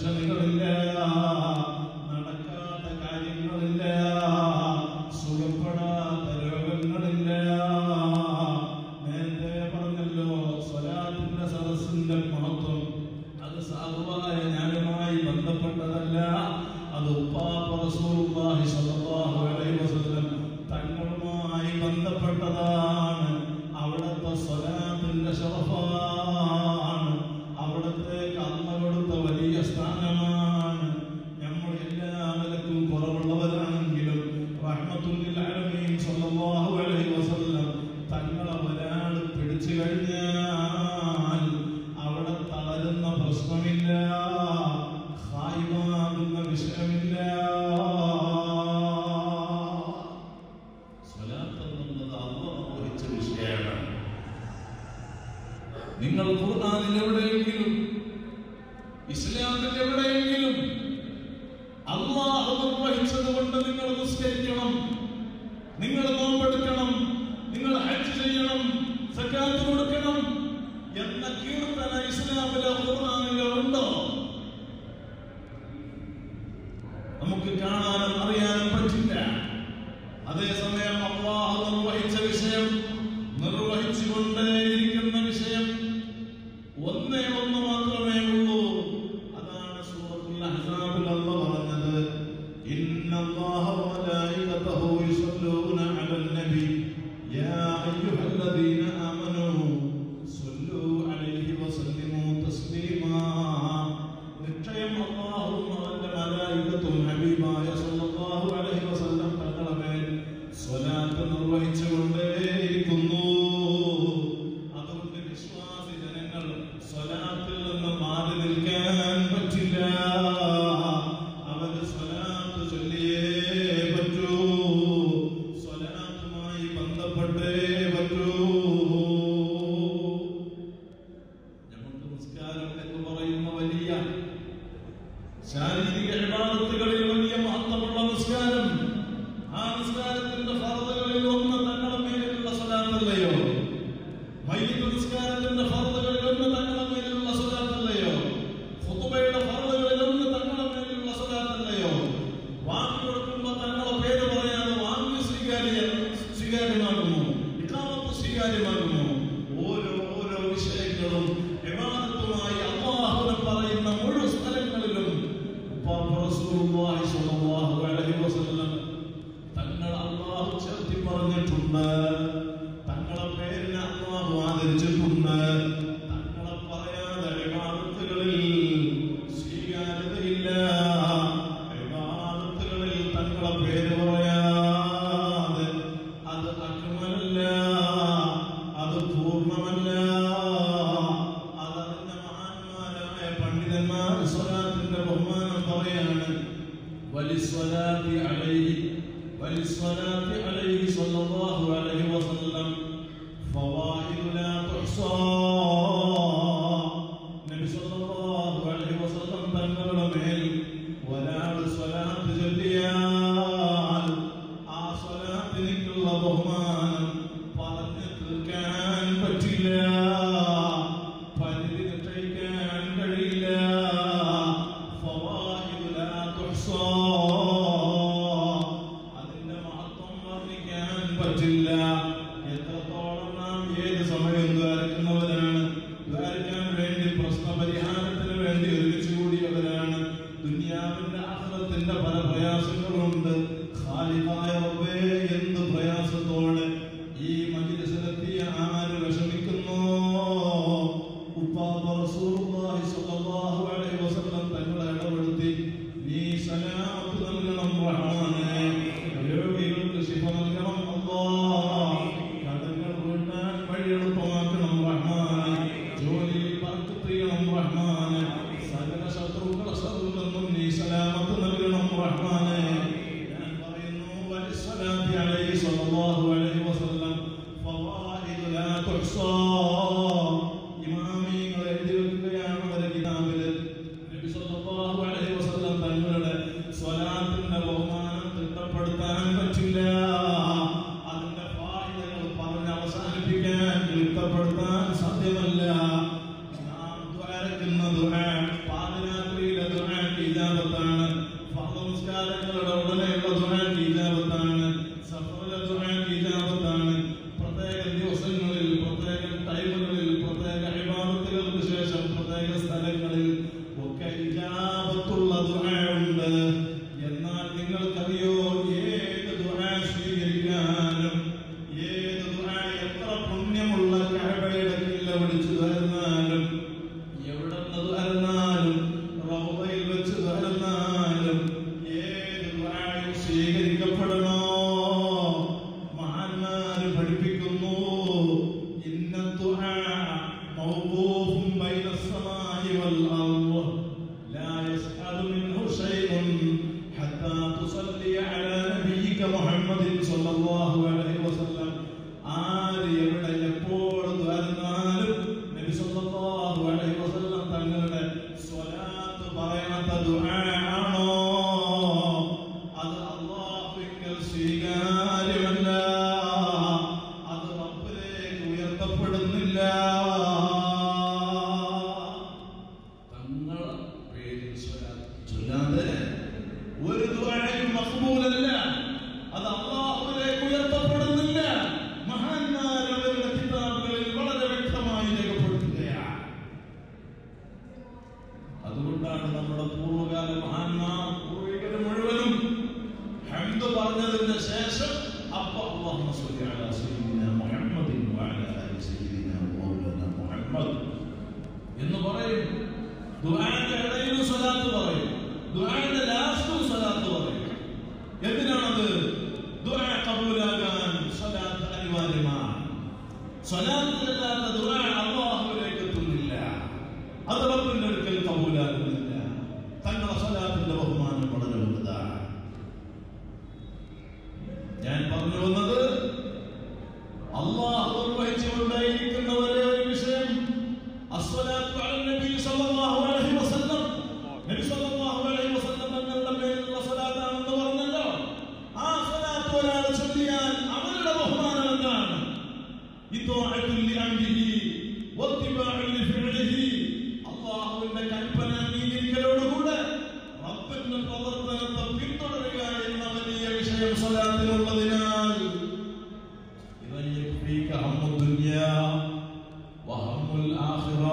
[SPEAKER 1] ടെൻഷനുകളില്ല നടക്കാത്ത കാര്യങ്ങളില്ല സുഖപ്പെടാത്ത രോഗങ്ങളില്ല നേരത്തെ പറഞ്ഞല്ലോ സ്വലാത്തിന്റെ സദസ്സിന്റെ മഹത്വം അത് സാധുവായ ഞാനുമായി ബന്ധപ്പെട്ടതല്ല അത് ഉപ്പാപ്പ റസൂലുള്ളാഹി സ്വല്ലല്ലാഹു അലൈഹി വസല്ലം തങ്ങളുമായി ബന്ധപ്പെട്ടതാണ് അവിടുത്തെ സ്വലാത്തിന്റെ ശറഫാണ് അവിടുത്തെ അമ്മ കൊടുത്ത വലിയ സ്ഥാനമാണ് നമ്മൾ എല്ലാ നിലക്കും കുറവുള്ളവരാണെങ്കിലും റഹ്മത്തുല്ലിൽ ആലമീൻ സ്വല്ലല്ലാഹു അലൈഹി വസല്ലം തങ്ങളെ ഒരാൾ പിടിച്ചു കഴിഞ്ഞാൽ അവിടെ തളരുന്ന പ്രശ്നമില്ല ഹായിമാകുന്ന വിഷയമില്ല സ്വലാത്ത് എന്നുള്ളത് അള്ളാഹ് വഹിച്ച വിഷയമാണ് നിങ്ങൾ ഖുർആനിൽ എവിടെയെങ്കിലും ഇസ്ലാമിൽ എവിടെയെങ്കിലും അള്ളാഹു നിർവഹിച്ചത് കൊണ്ട് നിങ്ങൾ നിസ്കരിക്കണം നിങ്ങൾ നോമ്പെടുക്കണം നിങ്ങൾ ഹജ്ജ് ചെയ്യണം സക്കാത്ത് കൊടുക്കണം എന്ന കീർത്തന ഇസ്ലാമിലോ ഖുർആനിലോ ഉണ്ടോ നമുക്ക് കാണാനും അറിയാനും പറ്റില്ല അതേസമയം അള്ളാഹു നിർവഹിച്ച വിഷയം നിർവഹിച്ചുകൊണ്ടേയിരിക്കുന്ന വിഷയം ഒന്നേ ഒന്ന് മാത്രമേ ഉള്ളൂ അതാണ് സൂറത്തുൽ അഹ്സാബിൽ അല്ലാഹ് പറഞ്ഞത് ഇന്നല്ലാഹ വമലായികതഹു യുസല്ലൂന അലൻ നബി യാ അയ്യുഹല്ലദീന ആമനൂ സ്വല്ലൂ അലൈഹി വസല്ലിമൂ തസ്ലീമാ നിശ്ചയം അല്ലാഹുവും അവന്റെ മലായികത്തും ഹബീബായ സല്ലല്ലാഹു അലൈഹി വസല്ലം തങ്ങളുടെ മേൽ സ്വലാത്ത് നിർവഹിച്ചുകൊണ്ടേയിരിക്കുന്നു അതുകൊണ്ട് വിശ്വാസി ജനങ്ങൾ സ്വലാത്തിൽ നിന്ന് മാറി നിൽക്കാൻ പറ്റില്ല അവര് സ്വലാത്ത് ചൊല്ലിയേ പറ്റൂ സ്വലാത്തുമായി ബന്ധപ്പെട്ടേ പറ്റൂ നമുക്ക് നിസ്കാരം എന്ന് പറയുന്ന വലിയ ശാരീരിക ഇബാദത്തുകളിൽ വലിയ മഹത്വമുള്ള നിസ്കാരം ആ നിസ്കാരത്തിന്റെ ഫർദുകളിൽ ഒന്ന് തങ്ങളുടെ മേലുള്ള സ്വലാത്തല്ലയോ മയ്യത്ത് നിസ്കാരത്തിന്റെ ഫർദുകളിൽ ഒന്ന് തങ്ങളുടെ മേലുള്ള സ്വലാത്തല്ലയോ ഖുതുബയുടെ ഫർദുകളിൽ ഒന്ന് തങ്ങളുടെ മേലുള്ള സ്വലാത്തല്ലയോ വാങ്ങി കൊടുക്കുമ്പോൾ തങ്ങളുടെ പേര് പറയാതെ വാങ്ങി സ്വീകാര്യ സ്വീകാര്യമാകുമോ ഇക്കാമത്ത് സ്വീകാര്യമാകുമോ ഓരോ ഓരോ വിഷയങ്ങളും ഇബാദത്തുമായി അള്ളാഹുവിനെ പറയുന്ന മുഴുവൻ സ്ഥലങ്ങളിലും ഉപ്പാപ്പ റസൂലുള്ളാഹി സ്വല്ലല്ലാഹു അലൈഹി വസല്ലം തങ്ങൾ അള്ളാഹു ചേർത്തി പറഞ്ഞിട്ടുണ്ട് തങ്ങളെ പേരിനെ അള്ളാഹു ആദരിച്ചിട്ടുണ്ട് തങ്ങളെ പറയാതെ ഇബാദത്തുകളിൽ സ്വീകാര്യതയില്ല ഇബാദത്തുകളിൽ തങ്ങളെ പേര് പറയാതെ അത് അക്മലല്ല അത് പൂർണ്ണമല്ല അതറിഞ്ഞ മഹാന്മാരായ പണ്ഡിതന്മാർ സ്വലാത്തിന്റെ ബഹുമാനം പറയാണ് وللصلاة عليه وللصلاة عليه صلى الله عليه وسلم فوائد لا تحصى നബി സല്ലല്ലാഹു അലൈഹി വസല്ലം തങ്ങളുടെ മേൽ ഒരാൾ സ്വലാത്ത് ചൊല്ലിയാൽ ആ സ്വലാത്തിനുള്ള ബഹുമാനം പറഞ്ഞു തീർക്കാൻ പറ്റില്ല പരിധി നിശ്ചയിക്കാൻ കഴിയില്ല ഫവായിദു ലാ തുഹ്സാ. അതിന്റെ മഹത്വം വർണ്ണിക്കാൻ പറ്റില്ല എത്രത്തോളം നാം ഏത് സമയം ദ്വാരക്കുന്നവരാണ് ദ്വാരക്കാൻ വേണ്ടി പ്രശ്ന പരിഹാരത്തിന് വേണ്ടി ഒരുമിച്ച് കൂടിയവരാണ് ഇജാബത്താണ് ഫർദ് നിസ്കാരങ്ങളുടെ ഉടനെയുള്ള ദുആക്ക് ഇജാബത്താണ് സഫറിലെ ദുആക്ക് ഇജാബത്താണ് പ്രത്യേക ദിവസങ്ങളിൽ പ്രത്യേക ടൈമുകളിൽ പ്രത്യേക ഇബാദത്തുകൾക്ക് ശേഷം പ്രത്യേക സ്ഥലങ്ങളിൽ ഒക്കെ ഇജാബത്തുള്ള ദുആ ഉണ്ട് എന്നാൽ നിങ്ങൾക്കറിയോ ഏത് ദുആ സ്വീകരിക്കാനും ഏത് ദുആ എത്ര പുണ്യമുള്ള കഅബയുടെ കില്ല പിടിച്ചു തരുന്നാലും എവിടെ നിന്ന് തരുന്നാലും റൗദയിൽ വെച്ച് തരുന്നാലും ഏത് ദുആയും സ്വീകരിക്കപ്പെടണോ മഹാന്മാര് പഠിപ്പിക്കുന്നു ഇന്ന ദുആ മൗഖൂഫും ബൈന السماء والأرض لا يسأل منه شيء حتى تصلي على نبيك محمد صلى الله عليه وسلم ആര് എവിടെ എപ്പോൾ വരുന്നാലും നബി സല്ലല്ലാഹു അലൈഹി വസല്ലം തങ്ങളുടെ സ്വലാത്ത് പറയണ ദുആആണോ അത് അല്ലാഹുവിങ്കൽ സ്വീകാര്യമല്ല അത് റബ്ബിലേക്ക് ഉയർത്തപ്പെടുന്നില്ല തങ്ങളെ പേരിൽ സ്വലാത്ത് ചൊല്ലാതെ ഒരു ദുആയും മഖ്ബൂലല്ല അത് അല്ലാഹുവിലേക്ക് ഉയർത്തപ്പെടുന്നില്ല മഹാന്മാർ അവരുടെ കിതാബുകളിൽ വളരെ വ്യക്തമായി രേഖപ്പെടുത്തുകയാണ് അതുകൊണ്ടാണ് നമ്മുടെ പൂർവ്വകാല മഹാന്മാർ പൂർവികർ മുഴുവനും ഹംദ് പറഞ്ഞതിന് ശേഷം അപ്പൊ അല്ലാഹുമ്മ സ്വല്ലി അലാ സയ്യിദിന മുഹമ്മദിൻ വഅലാ ആലി സയ്യിദിന മൗലാന മുഹമ്മദ് എന്ന് പറയും ദുആന്റെ ഇടയിൽ സ്വലാത്ത് പറയും ദുആന്റെ ലാസ്റ്റും സ്വലാത്ത് പറയും എന്തിനാണത് ദുആ കബൂലാകാൻ സ്വലാത്ത് അനിവാര്യമാണ് സ്വലാത്തിലല്ലാത്ത ദുആ അല്ലാഹുവിലേക്ക് എത്തുന്നില്ല അത് റബ്ബിന്റെ അടുക്കൽ കബൂലാകുന്നില്ല തങ്ങളുടെ സ്വലാത്തിന്റെ ബഹുമാനം വളരെ വലുതാണ് ഞാൻ പറഞ്ഞു വന്നത് അള്ളാഹു നിർവഹിച്ചുകൊണ്ടേയിരിക്കുന്ന ഒരേ ഒരു വിഷയം അസ്വലാത്തു അലൻ നബി സല്ലല്ലാഹു അലൈഹി വസല്ലം നബി സല്ലല്ലാഹു അലൈഹി വസല്ലം തങ്ങളുടെ പേരിലുള്ള സ്വലാത്താണെന്ന് പറഞ്ഞല്ലോ ആ സ്വലാത്ത് ഒരാൾ ചൊല്ലിയാൽ അവരുടെ ബഹുമാനം എന്താണ് ഇത്വാഅത്തുൻ ലിഅംരിഹി വത്തിബാഉൻ ലിഫിഅലിഹി അല്ലാഹുവിന്റെ കൽപ്പന അംഗീകരിക്കലോടുകൂടെ റബ്ബിന്റെ പ്രവർത്തനത്തെ പിന്തുടരുക എന്ന വലിയ വിഷയം സ്വലാത്തിലുള്ളതിനാൽ ഇവൻ യക്ഫീക ഹമ്മു ദുനിയാ വഹമ്മുൽ ആഖിറ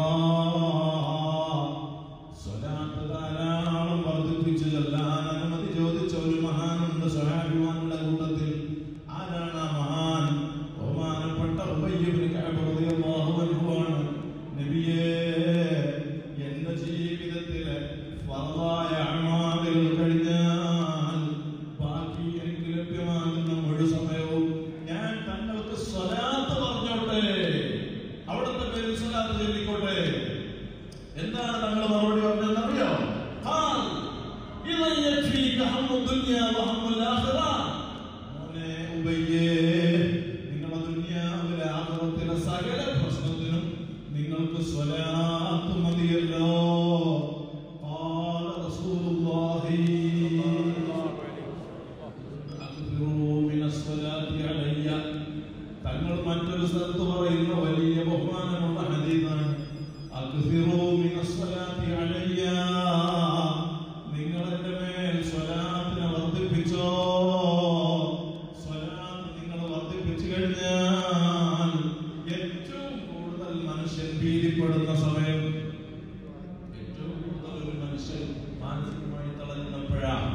[SPEAKER 1] സ്വലാത്ത് ധാരാളം വർദ്ധിപ്പിച്ച് ചൊല്ലാൻ അനുമതി ചോദിച്ച ഒരു മഹാനുണ്ട് സ്വഹാബിമാരുടെ കൂട്ടത്തിൽ ആരാണ് ആ മഹാൻ ബഹുമാനപ്പെട്ട ഉബയ്യ് ഇബ്നു കഅബ് റളിയല്ലാഹു അൻഹു ആണ് നബിയേ എന്റെ ജീവിതത്തിലെ ഫർദായ അമാലുകൾ കഴിഞ്ഞാൽ ബാക്കി എനിക്ക് ലഭ്യമാകുന്ന മുഴു സമയവും ഞാൻ തങ്ങൾക്ക് സ്വലാത്ത് പറഞ്ഞോട്ടെ അവിടുത്തെ പേരിൽ സ്വലാത്ത് ചൊല്ലിക്കോട്ടെ എന്താണ് തങ്ങൾ മറുപടി പറഞ്ഞതെന്ന് അറിയോ ഖാൽ ഇദൻ യക്ഫീക ഹമ്മു ദുനിയ വഹമ്മുൽ ആഖിറ മോനെ ഉബയ്യേ നിങ്ങളുടെ ദുനിയാവിലെ ആഖിറത്തിലെ സകല പ്രശ്നത്തിനും നിങ്ങൾക്ക് സ്വലാത്ത് മതിയല്ലോ قال رسول الله أكثروا من الصلاة علي തങ്ങൾ മറ്റൊരു സ്ഥലത്ത് പറയുന്ന വലിയ ബഹുമാനമുള്ള ഹദീസാണ് അക്സിറൂ മിനസ്സലാത്തി അലയ്യ നിങ്ങൾ എന്റെ മേൽ സ്വലാത്തിനെ വർദ്ധിപ്പിച്ചോ സ്വലാത്ത് നിങ്ങൾ വർദ്ധിപ്പിച്ചു കഴിഞ്ഞാൽ ഏറ്റവും കൂടുതൽ മനുഷ്യൻ ഭീതിപ്പെടുന്ന സമയം ഏറ്റവും കൂടുതൽ ഒരു മനുഷ്യൻ മാനസികമായി തളരുന്നപ്പോഴാണ്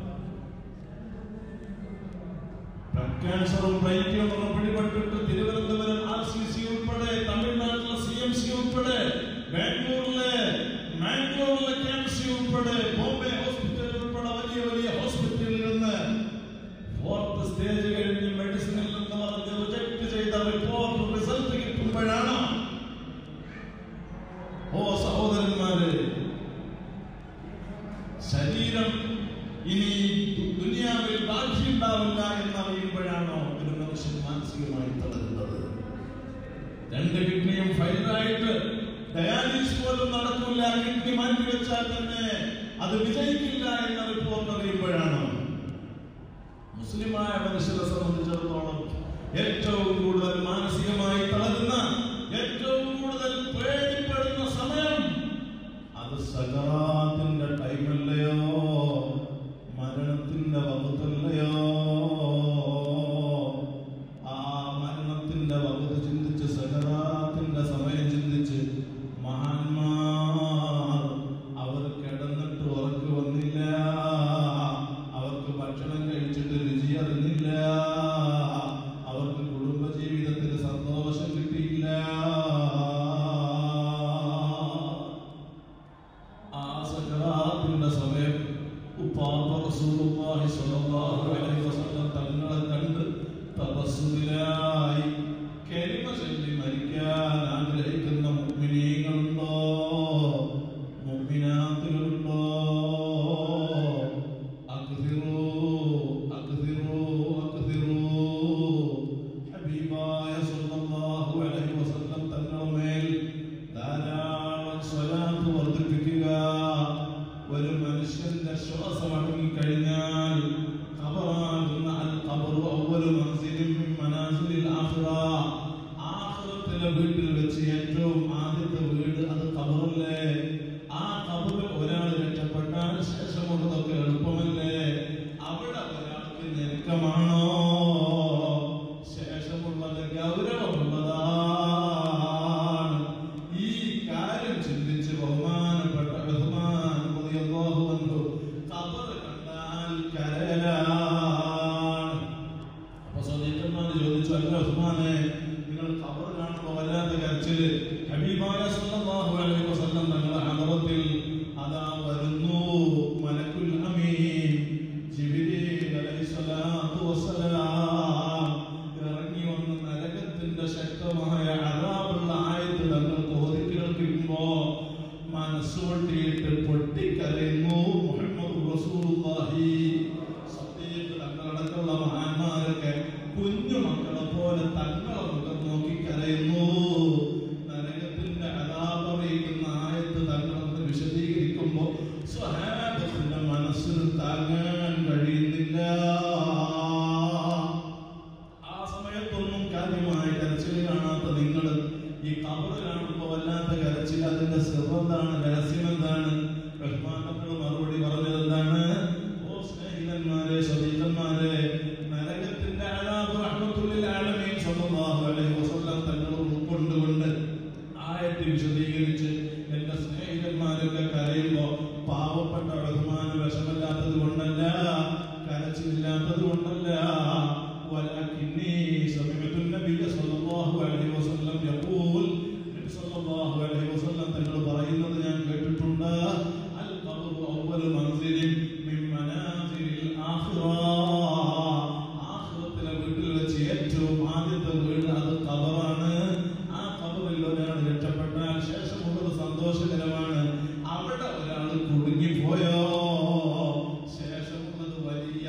[SPEAKER 1] ബ്ലഡ് ക്യാൻസറും ബ്രൈക്കും ഒക്കെ പിടിപെട്ടിട്ട് തിരുവനന്തപുരം ആർ സി സി ഉൾപ്പെടെ തമിഴ്നാട്ടിലെ സി എം സി ഉൾപ്പെടെ ബാംഗ്ലൂരിലെ മാംഗ്ലൂരിലെ കെ എം സി ഉൾപ്പെടെ ബോംബെ ഹോസ്പിറ്റൽ ഉൾപ്പെടെ വലിയ വലിയ ഹോസ്പിറ്റലിൽ നിന്ന് ഫോർത്ത് സ്റ്റേജ് കഴിഞ്ഞ് മെഡിസിനിൽ നിന്ന് പറഞ്ഞ് റിജക്ട് ചെയ്ത റിപ്പോർട്ട് റിസൾട്ട് കിട്ടുമ്പോഴാണ് ഓ സഹോദരന്മാരെ ശരീരം ഇനി ദുനിയാവിൽ ബാക്കിയുണ്ടാവില്ല എന്നറിയുമ്പോഴാണോ ഒരു മനുഷ്യൻ മാനസികമായി തളരുന്നത് രണ്ട് കിഡ്നിയും ഫൈലായിട്ട് ഡയാലിസിസ് പോലും നടക്കില്ല കിഡ്നി മാറ്റി വെച്ചാൽ തന്നെ അത് വിജയിക്കില്ല എന്ന റിപ്പോർട്ട് അറിയുമ്പോഴാണ് മുസ്ലിമായ മനുഷ്യരെ സംബന്ധിച്ചിടത്തോളം ഏറ്റവും കൂടുതൽ മാനസികമായി തളരുന്ന ഏറ്റവും കൂടുതൽ പേടിപ്പെടുന്ന സമയം അത് സകാത്തിന്റെ ടൈമല്ലയോ ഉപ്പാപ്പ റസൂലുള്ളാഹി സ്വല്ലല്ലാഹു അലൈഹി വസല്ലം തങ്ങളെ കണ്ട് തപസ്സുലായി കലിമ ചൊല്ലി മരിക്കാൻ ആഗ്രഹിക്കുന്ന മുഅ്മിനീങ്ങളുണ്ടോ മുഅ്മിനാത്തുകളുണ്ടോ അക്സിറൂ അക്സിറൂ അക്സിറൂ ഹബീബായ സ്വല്ലല്ലാഹു അലൈഹി വസല്ലം തങ്ങളുടെ മേൽ ധാരാളം സ്വലാത്ത് വർദ്ധിപ്പിക്കുക ഒരു മനുഷ്യന്റെ ശ്വാസം അടങ്ങിക്കഴിഞ്ഞാൽ ഖബറാകുന്ന അൽ ഖബറു അവ്വലു മൻസിലിൻ മിൻ മനാസിലിൽ ആഖിറ ആഖിറത്തിലെ വീട്ടിൽ വെച്ച് ഏറ്റവും ആദ്യത്തെ വീട് അത് ഖബറല്ലേ ആ ഖബറിൽ ഒരാൾ രക്ഷപ്പെട്ടാൽ ശേഷമുള്ളതൊക്കെ എളുപ്പമല്ലേ അവിടെ ഒരാൾക്ക് ഞെരുക്കമാണോ ശേഷമുള്ളത് ഗൗരവമുള്ളതാണ് ഈ കാര്യം ചിന്തിച്ച് ബഹുമാനപ്പെട്ട ഉസ്മാൻ റളിയല്ലാഹു അൻഹു ഖബർ കണ്ടാൽ കരയലാണ് അപ്പൊ സ്വദീഖന്മാർ ചോദിച്ചു അല്ല ഉസ്മാനെ നിങ്ങൾ ഖബർ കാണുമ്പോൾ വല്ലാത്ത കരച്ചില് ഹബീബായ സല്ലല്ലാഹു അലൈഹി വസല്ലം തങ്ങളുടെ ഹദറത്തിൽ അതാ വരുന്നു മലക്കുൽ അമീൻ ജിബ്രീൽ അലൈഹിസ്സലാത്തു വസ്സലാം ഇറങ്ങി വന്ന് നരകത്തിന്റെ ശക്തമായ അതാപുള്ള ആയത്ത് തങ്ങൾക്ക് ഓതി കേൾക്കുമ്പോ മനസ്സുകൊണ്ടിട്ട് പൊട്ടിക്കരയുന്നു മുഹമ്മദ് റസൂലുള്ളാഹി സത്യത്തിൽ തങ്ങളടക്കമുള്ള മഹാന്മാരൊക്കെ കുഞ്ഞു മക്കളെ പോലെ തങ്ങളെ മുഖം നോക്കി കരയുന്നു നരകത്തിന്റെ അതാപറിയിക്കുന്ന ആയത്ത് തങ്ങളൊന്ന് വിശദീകരിക്കുമ്പോ സ്വഹാബത്തിന്റെ മനസ്സിന് താങ്ങാൻ കഴിയുന്നില്ല ആ സമയത്തൊന്നും കാര്യമായ കരച്ചിൽ കാണാത്ത നിങ്ങൾ ഈ കബറ് കാണുമ്പോൾ വല്ലാത്ത കരച്ചിൽ അതിന്റെ സിറെന്താണ് രഹസ്യം എന്താണ് റഹ്മാനങ്ങൾ മറുപടി പറഞ്ഞത് എന്താണ് ഓ സ്നേഹിതന്മാരെ സ്വദീകന്മാരെ നരകത്തിന്റെ അലാബ് റഹ്മത്തുല്ലിൽ ആലമീൻ സ്വല്ലല്ലാഹു അലൈഹി വസല്ലം തങ്ങൾ ഉൾക്കൊണ്ടുകൊണ്ട് ആയത്ത് വിശദീകരിച്ച് എന്റെ സ്നേഹിതന്മാരൊക്കെ കരയുമ്പോ പാവപ്പെട്ട റഹ്മാന് വിഷമല്ലാത്തത് കൊണ്ടല്ല കരച്ചിലില്ലാത്തത് കൊണ്ടല്ല ولكني سمعت النبي صلى الله عليه وسلم يقول നബി സല്ലല്ലാഹു അലൈഹി വസല്ലം തങ്ങൾ പറയുന്നത് ഞാൻ കേട്ടിട്ടുണ്ട് അൽ ഖബറു അവ്വലു മൻസിലിൻ മിൻ മനാസിലിൽ ആഖിറ ആഖിറത്തിലെ വീട്ടിൽ വെച്ച് ഏറ്റവും ആദ്യത്തെ വീട് അത് ഖബറാണ് ആ ഖബറിൽ ഒരാൾ രക്ഷപ്പെട്ടാൽ ശേഷമുള്ളത് സന്തോഷകരമാണ് അവിടെ ഒരാൾ കുടുങ്ങിപ്പോയോ ശേഷമുള്ളത് വലിയ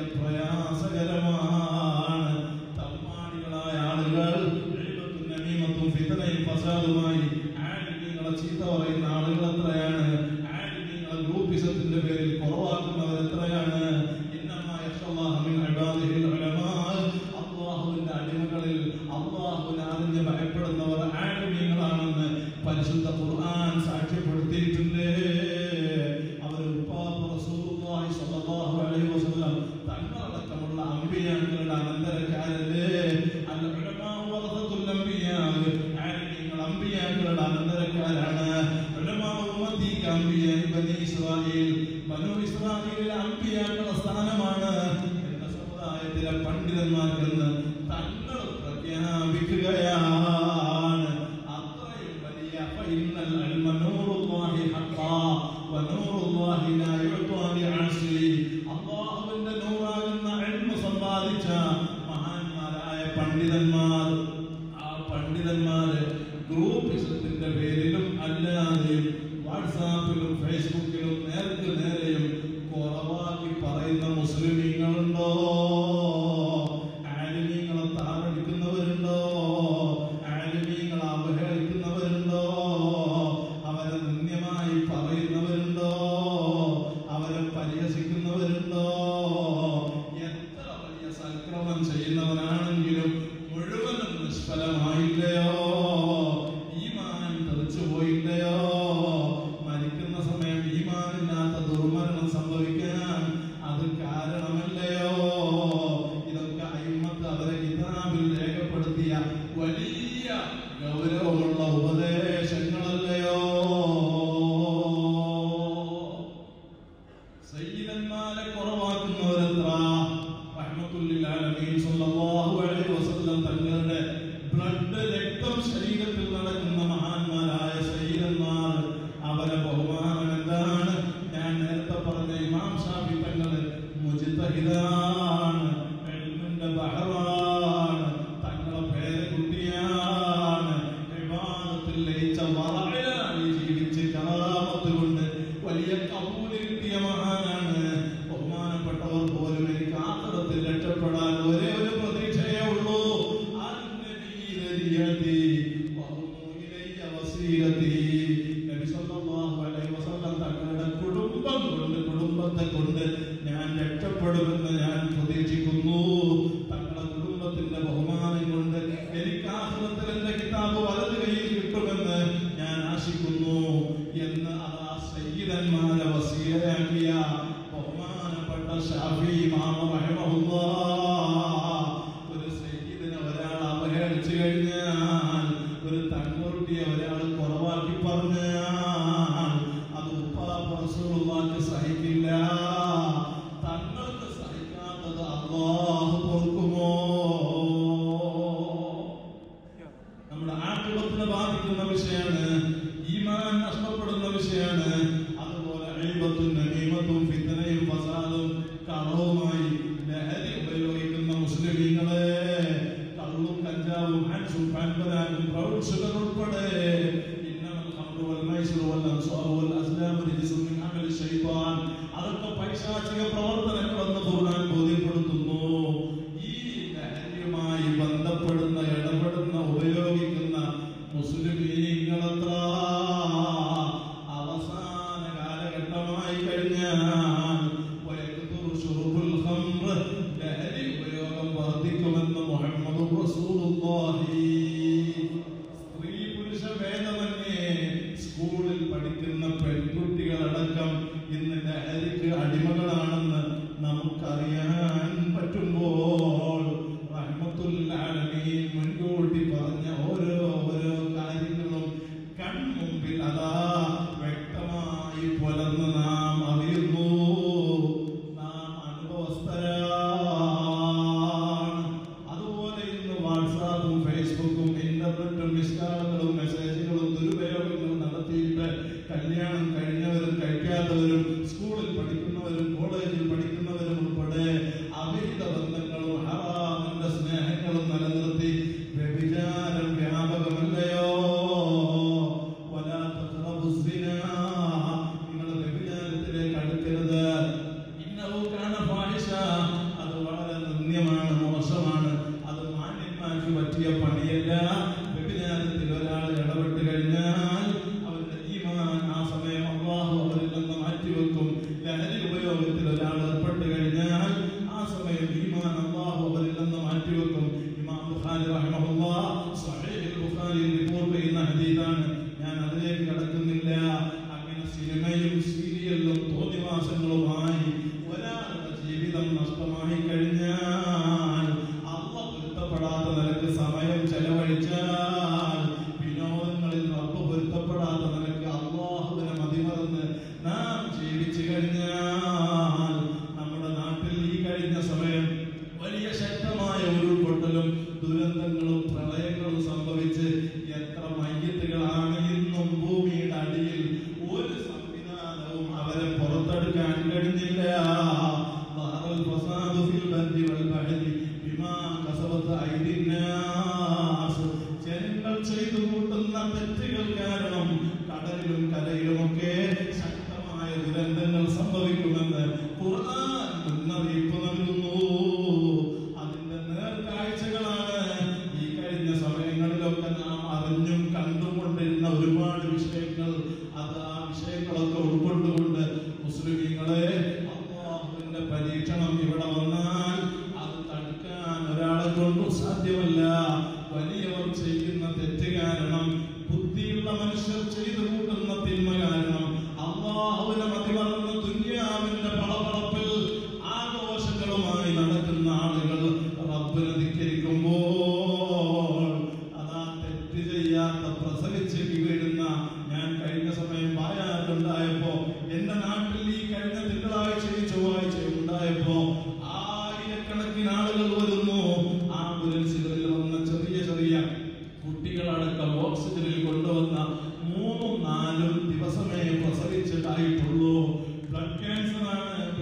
[SPEAKER 1] പ്രയാസകരമാണ് തമ്മാടികളായ ആളുകൾ ഗീബത്തും നമീമത്തും ഫിത്നയും ഫസാദുമായി ആലിമീങ്ങളെ ചീത്ത പറയുന്ന ആളുകൾ എത്രയാണ് ആലിമീങ്ങളെ ഗ്രൂപ്പിസത്തിന്റെ പേരിൽ കുറവാക്കുന്നവർ എത്രയാണ് ഇന്നമാ യഖ്ഷല്ലാഹ മിൻ ഇബാദിഹിൽ ഉലമാ അല്ലാഹുവിന്റെ അടിമകളിൽ അല്ലാഹുവിനെ അറിഞ്ഞ് ഭയപ്പെടുന്നവർ ആലിമീങ്ങളാണെന്ന് പരിശുദ്ധ ഖുർആൻ സാക്ഷ്യപ്പെടുത്തിയിട്ടുണ്ട് അവർ ഉപ്പാപ്പ റസൂലുള്ളാഹി സ്വല്ലല്ലാഹു അലൈഹി വസല്ലം തങ്ങളടക്കമുള്ള അമ്പിയാക്കളുടെ അനന്തരക്കാരല്ലേ അൽ ഉലമാ വറസത്തുൽ അംബിയാ ആലിമീങ്ങൾ അമ്പിയാക്കളുടെ അനന്തരക്കാരാണ് ഉലമാ ഉമ്മത്തി അംബിയ ബനി ഇസ്രായേൽ ബനു ഇസ്രായേലിലെ അമ്പിയാക്കളുടെ സ്ഥാനമാണ് എന്റെ സമുദായത്തിലെ പണ്ഡിതന്മാർക്കെന്ന് തങ്ങൾ പ്രഖ്യാപിക്കുകയാണ് അത്രയും വലിയ ഫഇന്നൽ ഇൽമ നൂറുല്ലാഹി ഹഖാ വനൂറുല്ലാഹി ലാ യുഅ്താ ലിആസി അല്ലാഹുവിന്റെ നൂറാകുന്ന ഇൽമ സമ്പാദിച്ച മഹാന്മാരായ പണ്ഡിതന്മാർ ആ പണ്ഡിതന്മാര് ഗ്രൂപ്പിസത്തിന്റെ പേരിലും അല്ലാതെയും വാട്സാപ്പിലും ഫേസ്ബുക്കിലും നേർക്ക് നേരെയും കുറവാക്കി പറയുന്ന മുസ്ലിമീങ്ങളുണ്ടോ ആലിമീങ്ങളെ താറടിക്കുന്നവരുണ്ടോ ആലിമീങ്ങളെ അവഹേളിക്കുന്നവരുണ്ടോ അവരെ നിന്ദ്യമായി പറയുന്നവരുണ്ടോ അവരെ പരിഹസിക്കുന്നവരുണ്ടോ എത്ര വലിയ സൽക്രമം ചെയ്യുന്നവനാണെങ്കിലും മുഴുവനും നിഷ്ഫലമായില്ലയോ ഈമാൻ തെറിച്ചു പോയില്ലയോ മരിക്കുന്ന സമയം ഈമാനില്ലാത്ത ദുർമരണം സംഭവിക്കാൻ അത് കാരണമല്ലയോ ഇതൊക്കെ അയിമത്ത് അവരെ കിതാബിൽ രേഖപ്പെടുത്തിയ വലിയ ഗൗരവമുള്ള ഉപദേശങ്ങളല്ലയോ സയ്യിദന്മാരെ കുറവാക്കുന്നവരെത്ര റഹ്മത്തുല്ലിൽ ആലമീൻ സ്വല്ലല്ലാഹു അലൈഹി വസല്ലം തങ്ങളുടെ ബ്ലഡ് രക്തം ശരീരത്തിൽ നടക്കുന്ന മഹാന്മാരായ സയ്യിദന്മാർ അവരെ ബഹുമാനം എന്താണ് ഞാൻ നേരത്തെ പറഞ്ഞ പറഞ്ഞ ഇമാം ഷാഫി തങ്ങള് മുജിത്തഹിദാണ് എൽമിന്റെ ബഹറാണ് തങ്ങളെ പേരക്കുട്ടിയാണ് വിവാദത്തിൽ ലയിച്ച വറയിലാണ് ജീവിച്ച് കറാമത്ത് കൊണ്ട് വലിയ കബൂല് കിട്ടിയ മഹാനാണ് ബഹുമാനപ്പെട്ടവർ പോലും എനിക്ക് ആഹ്റത്തിൽ രക്ഷപ്പെടാൻ ഒരേ ഒരു പ്രതീക്ഷയേ ഉള്ളൂ അന്നബീരരിയതി വഹുമു ഇലയ്യ വസീലതി നബി സല്ലല്ലാഹു അലൈഹി വസല്ലം തങ്ങളുടെ കുടുംബം കൊണ്ട് കുടുംബത്തെ കൊണ്ട് ഞാൻ രക്ഷപ്പെടുമെന്ന് ഞാൻ പ്രതീക്ഷിക്കുന്നു തങ്ങളുടെ കുടുംബത്തിന്റെ ബഹുമാനം കൊണ്ട് എനിക്ക് ആഹ്റത്തിൽ എന്റെ കിതാബ് വലത് കയ്യിൽ കിട്ടുമെന്ന് ഞാൻ ആശിക്കുന്നു എന്ന് അതാ സയ്യിദന്മാരെ വസീലയാക്കിയ ബഹുമാനപ്പെട്ട ഷാഫി ഇമാം റഹിമഹുല്ലാഹ് ഒരു സയ്യിദിനെ ഒരാൾ അവഹേളിച്ചു കഴിഞ്ഞാൽ ഒരു തങ്ങളുട്ടിയെ ഒരാൾ കുറവാക്കി പറഞ്ഞാൽ അത് ഉപ്പാപ്പ റസൂലുള്ളാഹിക്ക് സഹിക്കില്ല തങ്ങൾക്ക് സഹിക്കാത്തത് അള്ളാഹു പൊറുക്കുമോ നമ്മുടെ ആട്ടുളത്തിനെ ബാധിക്കുന്ന വിഷയമാണ് ഈമാൻ നഷ്ടപ്പെടുന്ന വിഷയമാണ് അതുപോലെ അഴിബത്തും നമീമത്തും ഫിത്തനയും ഫസാദും കളവുമായി ലഹരി ഉപയോഗിക്കുന്ന മുസ്ലിമീങ്ങളെ കള്ളും കഞ്ചാവും ഹാൻസും പാൻപരാഗും പ്രൗഡ് ഷുഗർ ഉൾപ്പെടെ ഇന്നമൽ ഖംറു വൽ മൈസിറു വൽ അൻസാറു വൽ അസ്ലാമു റിജ്സും മിൻ അമലി ശൈത്താൻ അതൊക്കെ പൈശാചിക പ്രവർത്തനങ്ങളെന്ന് ഖുർആൻ ബോധ്യപ്പെടുത്തുന്നു ഈ ലഹരിയുമായി ബന്ധപ്പെടുന്ന ഇടപെടുന്ന ഉപയോഗിക്കുന്ന മുസ്ലിമീങ്ങളത്ര അവസാന കാലഘട്ടമായി കഴിഞ്ഞാൽ വയക്തുറു ശുറുബുൽ ഖംറ് ലഹരി ഉപയോഗം വർദ്ധിക്കുമെന്ന് മുഹമ്മദ് റസൂലുള്ളാഹി സ്ത്രീ പുരുഷ ഭേദമന്യേ സ്കൂളിൽ പഠിക്കുന്ന പെൺകുട്ടികളടക്കം ഇന്ന് ലഹരിക്ക് അടിമകളാണെന്ന് നമുക്കറിയാൻ പറ്റുമ്പോൾ റഹ്മത്തുൽ ആലമീൻ മുൻകൂട്ടി പറഞ്ഞ ഓരോ ഓരോ കാര്യങ്ങളും കൺമുമ്പിൽ അതാ വ്യക്തമായി പുലർന്ന് നാം അറിയുന്നു നാം അനുഭവസ്ഥരാണ് അതുപോലെ ഇന്ന് വാട്സാപ്പും ഫേസ്ബുക്കും ഇന്റർനെറ്റും മിസ്കാളുകളും മെസ്സേജുകളും ദുരുപയോഗങ്ങളും നടത്തിയിട്ട് കല്യാണം കഴിഞ്ഞവരും കഴിക്കാത്തവരും സ്കൂളിൽ പഠിക്കുന്നവരും കോളേജിൽ പഠിക്കുന്നവരും ഉൾപ്പെടെ അവിഹിത ബന്ധങ്ങളും ഹറാമിന്റെ സ്നേഹങ്ങളും നിലനിർത്തി വ്യഭിചാരം വ്യാപകമല്ലയോ വലാ തഖറബു സിനാ നിങ്ങൾ വ്യഭിചാരത്തിലേക്ക് അടുക്കരുത് ഇന്നഹു കാന ഫാഹിഷ അത് വളരെ നിന്ദ്യമാണ് മോശമാണ് അത് മാന്യന്മാർക്ക് പറ്റിയ പണിയല്ല വ്യഭിചാരത്തിൽ ഒരാൾ ഇടപെട്ട് കഴിഞ്ഞാൽ അവരുടെ ഈമാൻ ആ സമയം അള്ളാഹു അവരിൽ നിന്ന് മാറ്റിവെക്കും ലഹരി ഉപയോഗത്തിൽ ഒരാൾ ഏർപ്പെട്ട് കഴിഞ്ഞാൽ ആ സമയം ഈമാൻ അള്ളാഹു അവരിൽ നിന്ന് മാറ്റിവെക്കും ഇമാം ബുഖാരി റഹിമഹുല്ലാഹ് സ്വഹീഹുൽ ബുഖാരിയിൽ റിപ്പോർട്ട് ചെയ്യുന്ന ഹദീസാണ് ഞാൻ അതിലേക്ക് കടക്കുന്നില്ല അങ്ങനെ സിനിമയും സീരിയലും തോന്നിവാസങ്ങളുമായി ഒരാളുടെ ജീവിതം നഷ്ടമായി കഴിഞ്ഞാൽ അള്ള പൊരുത്തപ്പെടാത്ത നിലക്ക് സമയം ചെലവഴിച്ചാൽ വിനോദങ്ങളിൽ റബ്ബ് പൊരുത്തപ്പെടാത്ത നിലക്ക് അള്ളാഹുവിനെ മതിമറന്ന് നാം ജീവിച്ചു കഴിഞ്ഞാൽ നമ്മുടെ നാട്ടിൽ ഈ കഴിഞ്ഞ സമയം വലിയ ശക്തമായ ഉരുൾപൊട്ടലും ദുരന്തങ്ങളും പ്രളയങ്ങളും സംഭവിച്ച് എത്ര മയ്യത്തുകളാണ് ഇന്നും ഭൂമിയുടെ അടിയിൽ ഒരു സംവിധാനവും അവരെ പുറത്തെടുക്കാൻ കഴിഞ്ഞില്ല ظهر الفساد في البر والبحر بما كسبت أيدي الناس ജനങ്ങൾ ചെയ്തു കൂട്ടുന്ന തെറ്റുകൾ കാരണം കടലിലും കരയിലുമൊക്കെ ശക്തമായ ദുരന്തങ്ങൾ സംഭവിക്കുമെന്ന് ഖുർആൻ മുന്നറിയിപ്പ് നൽകുന്നു അതിന്റെ നേർക്കാഴ്ചകളാണ് ഈ കഴിഞ്ഞ സമയങ്ങളിലൊക്കെ നാം അറിഞ്ഞും കണ്ടുകൊണ്ടിരുന്ന ഒരുപാട് വിഷയങ്ങൾ അത് ആ വിഷയങ്ങളൊക്കെ ഉൾക്കൊണ്ടുകൊണ്ട് മുസ്ലിമീങ്ങളെ അള്ളാഹുവിന്റെ പരീക്ഷണം ഇവിടെ വന്നാൽ അത് തടുക്കാൻ ഒരാളെ കൊണ്ട് സാധ്യമല്ല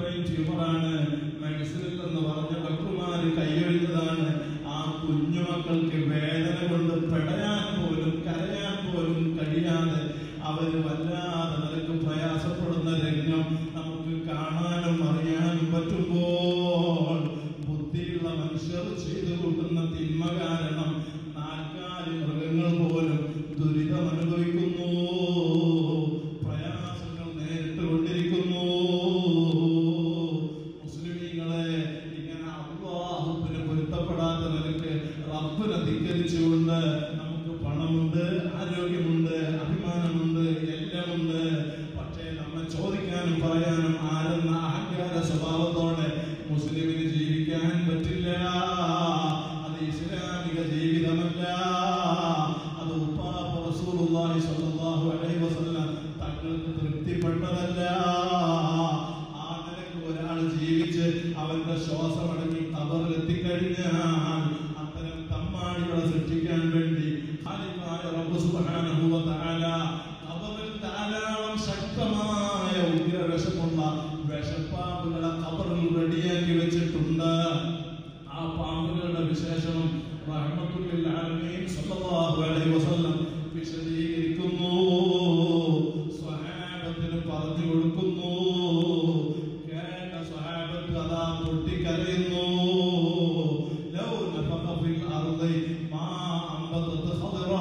[SPEAKER 1] ബ്രെയിൻ ട്യൂമറാണ് മെഡിസിനിൽ എന്ന് പറഞ്ഞ ഡോക്ടർമാര് കൈയൊഴിഞ്ഞതാണ് ആ കുഞ്ഞുമക്കൾക്ക് വേദന കൊണ്ട് പെടയാൻ പോലും കരയാൻ പോലും കഴിയാതെ അവര് വല്ലാതെ നിലക്ക് പ്രയാസപ്പെടുന്ന രംഗം നമുക്ക് കാണാനും അറിയാനും പറ്റുമ്പോൾ ബുദ്ധിയുള്ള മനുഷ്യർ ചെയ്തു കൂട്ടുന്ന തിന്മ കാരണം നാൽക്കാലി മൃഗങ്ങൾ പോലും ദുരിതം അനുഭവിക്കുന്നു പ്രയാസങ്ങൾ നേരിട്ട് കൊണ്ടിരിക്കുന്നു മുസ്ലിമീങ്ങളെ ഇങ്ങനെ അള്ളാഹുവിന് പൊരുത്തപ്പെടാത്ത നിലക്ക് റബ്ബിനെ ധിക്കരിച്ചുകൊണ്ട് നമുക്ക് പണമുണ്ട് ആരോഗ്യമുണ്ട് അഭിമാനമുണ്ട് എല്ലാമുണ്ട് പക്ഷേ നമ്മെ ചോദിക്കാനും പറയാനും ആരെന്ന അഹങ്കാര സ്വഭാവത്തോടെ മുസ്ലിമിന് ജീവിക്കാൻ പറ്റില്ല അത് ഇസ്ലാമിക ജീവിതമല്ല അത് ഉപ്പാപ്പ റസൂലുള്ളാഹി സ്വല്ലല്ലാഹു അലൈഹി വസല്ലം തങ്ങൾക്ക് തൃപ്തിപ്പെട്ടതല്ല ആ നിലക്ക് ഒരാൾ ജീവിച്ച് അവന്റെ ശ്വാസം അടങ്ങി കബറിൽ എത്തിക്കഴിഞ്ഞാൽ അത്തരം തമ്മാടികളെ സൃഷ്ടിക്കാൻ വേണ്ടി ഖാലിഖായ റബ്ബ് സുബ്ഹാനഹു വ തആല കബറിൽ ധാരാളം ശക്തമായ ഉഗ്രവിഷമുള്ള വിഷപ്പാമ്പുകളെ കബറിൽ റെഡിയാക്കി വെച്ചിട്ടുണ്ട് ആ പാമ്പുകളുടെ വിശേഷണം റഹ്മത്തുൽ ആലമീൻ സല്ലല്ലാഹു അലൈഹി വസല്ലം വിശദീകരിക്കുന്നു സ്വഹാബത്തിന് പറഞ്ഞു കൊടുക്കുന്നു കേട്ട സ്വഹാബത്ത് അതാ പൊട്ടിക്കരയുന്നു ലൗ നഫഖ ഫിൽ അർളി മാ അംബതത് ഖദറാ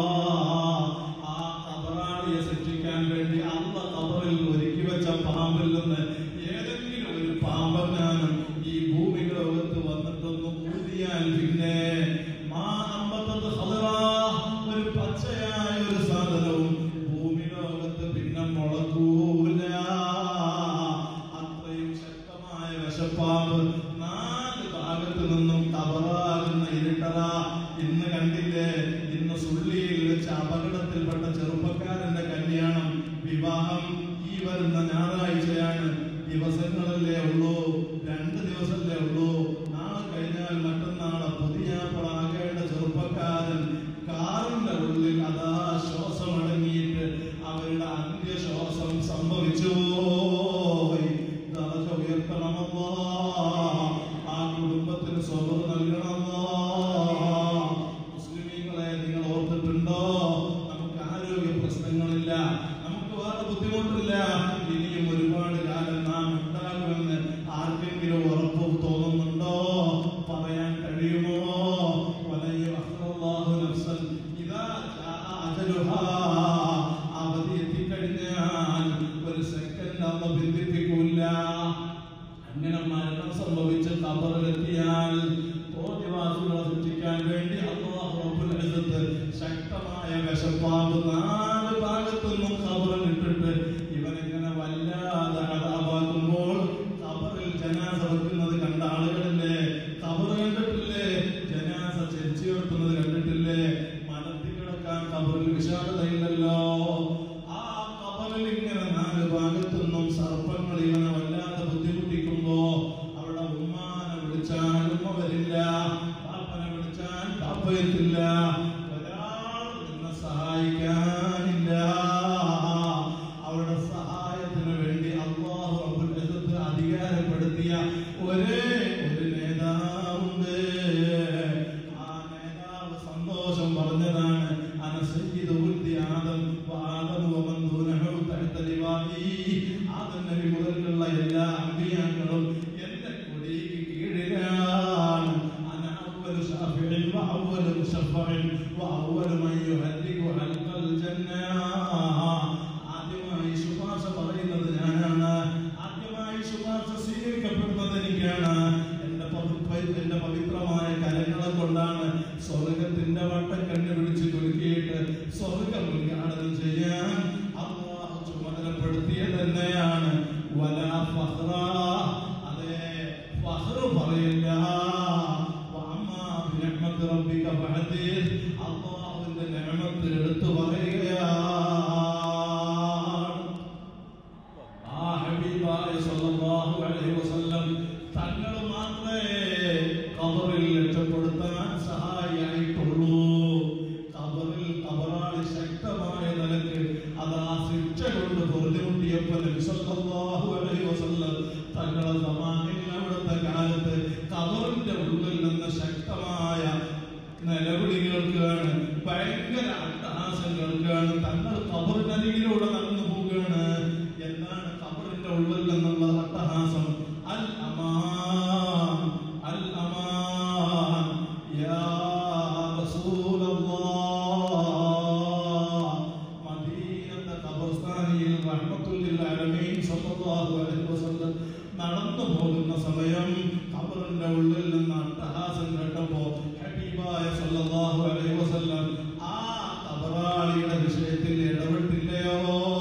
[SPEAKER 1] ആ കബറാളിയെ സൃഷ്ടിക്കാൻ വേണ്ടി അള്ള കബറിൽ ഒരുക്കി വെച്ച പാമ്പിൽ നിന്ന് ഏതെങ്കിലും ഒരു പാമ്പങ്ങാനും ഈ ഭൂമി ലോകത്ത് വന്നിട്ടൊന്ന് ഊതിയാൽ പിന്നെ മാ അമ്പത്തത് ഖദറാ ഒരു പച്ചയായ ഒരു സാധനവും ഭൂമി ലോകത്ത് പിന്നെ മുളക്കൂല അത്രയും ശക്തമായ വിഷപ്പാമ്പ് നാല് ഭാഗത്ത് നിന്നും കബറാകുന്ന ഇരുട്ടറ ഇന്ന് കണ്ടില്ലേ ഇന്ന് സുള്ളിയിൽ വെച്ച് അപകടത്തിൽപ്പെട്ട ചെറുപ്പക്കാരന്റെ കല്യാണം വിവാഹം ഈ വരുന്ന ഞായറാഴ്ചയാണ് ദിവസങ്ങളല്ലേ ഉള്ളൂ രണ്ട് ദിവസമല്ലേ ഉള്ളൂ നാളെ കഴിഞ്ഞാൽ മറ്റന്നാളെ പുതിയാപ്പിളാകേണ്ട ചെറുപ്പക്കാരൻ കാറിന്റെ ഉള്ളിൽ അതാ ശ്വാസം അടങ്ങിയിട്ട് അവരുടെ അന്ത്യശ്വാസം സംഭവിച്ചു പോയി ദറജ ഉയർത്തണമല്ലോ ആ കുടുംബത്തിന് സ്വബർ നൽകണമല്ലോ മുസ്ലിമീങ്ങളെ നിങ്ങൾ ഓർത്തിട്ടുണ്ടോ നമുക്ക് ആരോഗ്യ പ്രശ്നങ്ങളില്ല നമുക്ക് വേറെ ബുദ്ധിമുട്ടില്ല ഇനിയും ഒരുപാട് കാലം നാം ഉണ്ടാകുമെന്ന് ആർക്കെങ്കിലും ഉറപ്പ് തോന്നുന്നുണ്ടോ പറയാൻ കഴിയുമോ വലൻ യുഅഖിറല്ലാഹു നഫ്സൻ ഇദാ ജാഅ അജലുഹാ അവധി എത്തിക്കഴിഞ്ഞാൽ ഒരു സെക്കൻഡ് അമ്മ ബന്ധിപ്പിക്കൂല അങ്ങനെ മരണം സംഭവിച്ച് കബറിലെത്തിയാൽ തോന്നിവാസികളെ സൃഷ്ടിക്കാൻ വേണ്ടി അല്ലാഹു റബ്ബുൽ ഇസ്സത്ത് ശക്തമായ വിശപ്പാമ്പ് നാല് ഭാഗത്തുനിന്നും കബറിൽ ഇട്ടിട്ട് ഇവനിങ്ങനെ വല്ലാതെ അതാവാക്കുമ്പോൾ കബറിൽ ജനാസ വെക്കുന്നത് കണ്ട ആളുകളില്ലേ കബറ് കണ്ടിട്ടില്ലേ ജനാസ ചെരിച്ചു വെക്കുന്നത് കണ്ടിട്ടില്ലേ മലത്തി കിടക്കാൻ കബറിൽ വിശാലതയില്ലല്ലോ ആ കബറിൽ ഇങ്ങനെ നാല് ഭാഗത്തുനിന്നും സർപ്പങ്ങൾ ഇവനെ വല്ലാതെ ബുദ്ധിമുട്ടിക്കുമ്പോ അവിടെ ഉമ്മാനെ വിളിച്ചാൽ ഉമ്മ വരില്ല പാപ്പനെ വിളിച്ചാൽ പാപ്പ എത്തില്ല ഒരാൾ നിന്നെ സഹായിക്കാനില്ല അവരുടെ സഹായത്തിന് വേണ്ടി അള്ളാഹു റബ്ബുൽ ഇസ്സത്ത് അധികാരപ്പെടുത്തിയ ഒരേ ഒരു നേതാവുണ്ട് ആ നേതാവ് സന്തോഷം പറഞ്ഞതാണ് അന സയ്യിദു ഉൽദി ആദം വആദം വമൻ ദൂനഹു തഹത ലിവാഇ ആദം നബി മുതലുള്ള എല്ലാ അമ്പിയാക്കളും എന്റെ കൊടിക്ക് കീഴിലാണ് അന അവ്വലു ശാഫിഇൻ വഅവ്വലു മുശഫഇൻ വഅവ്വലു മൻ യുഹദ്ദിഖു ഹൽഖൽ ജന്ന ആദ്യമായി ശുപാർശ പറയുന്നത് ഞാനാണ് ആദ്യമായി ശുപാർശ സ്വീകരിക്കപ്പെടുന്നത് എനിക്കാണ് എന്റെ പവിത്ര എന്റെ പവിത്രമായ കരങ്ങളെ കൊണ്ടാണ് സ്വർഗത്തിന്റെ വട്ടം കണ്ടുപിടിച്ച് കുലുക്കിയിട്ട് സ്വർഗം ഉദ്ഘാടനം ചെയ്യാൻ അള്ളാഹു ചുമതലപ്പെടുത്തിയത് തന്നെയാണ് വലാ ഫഖ്റ അതെ ഫഖ്റ് പറയില്ല വഅമ്മാ ബിനിഅ്മത്തി റബ്ബിക ഫഹദീസ് അള്ളാഹുവിന്റെ നിഅമത്ത് എടുത്തു പറയുകയാണ് ആ ഹബീബായ സല്ലല്ലാഹു അലൈഹി വസല്ലം തങ്ങൾ മാത്രമേ ഖബറിൽ രക്ഷപ്പെടുത്താൻ സഹായിയായിട്ടുള്ളൂ ഖബറിൽ ഖബറാളി ശക്തമായ നിലക്ക് തങ്ങളുടെ സമാധിയിൽ അവിടുത്തെ കാലത്ത് കബറിന്റെ ഉള്ളിൽ നിന്ന് ശക്തമായ നിലവിളി കേൾക്കുകയാണ് ഭയങ്കര അട്ടഹാസം കേൾക്കുകയാണ് തങ്ങൾ കബറിനരികിലൂടെ നടന്നു പോവുകയാണ് എന്താണ് കബറിന്റെ ഉള്ളിൽ നിന്നുള്ള അട്ടഹാസം അൽ അമാൻ അൽ അമാൻ യാ റസൂലല്ലാഹ് മദീനത്തെ ഖബർസ്ഥാനിയിൽ റഹ്മത്തുല്ലിൽ അലമീൻ സല്ലല്ലാഹു അലൈഹി വസല്ലം നടന്നു പോകുന്ന സമയം ഖബറിന്റെ ഉള്ളിൽ നിന്ന് അട്ടഹാസം കേട്ടപ്പോ ഹബീബായ സല്ലല്ലാഹു അലൈഹി വസല്ലം ആ ഖബറാളിയുടെ വിഷയത്തിൽ ഇടപെട്ടില്ലയോ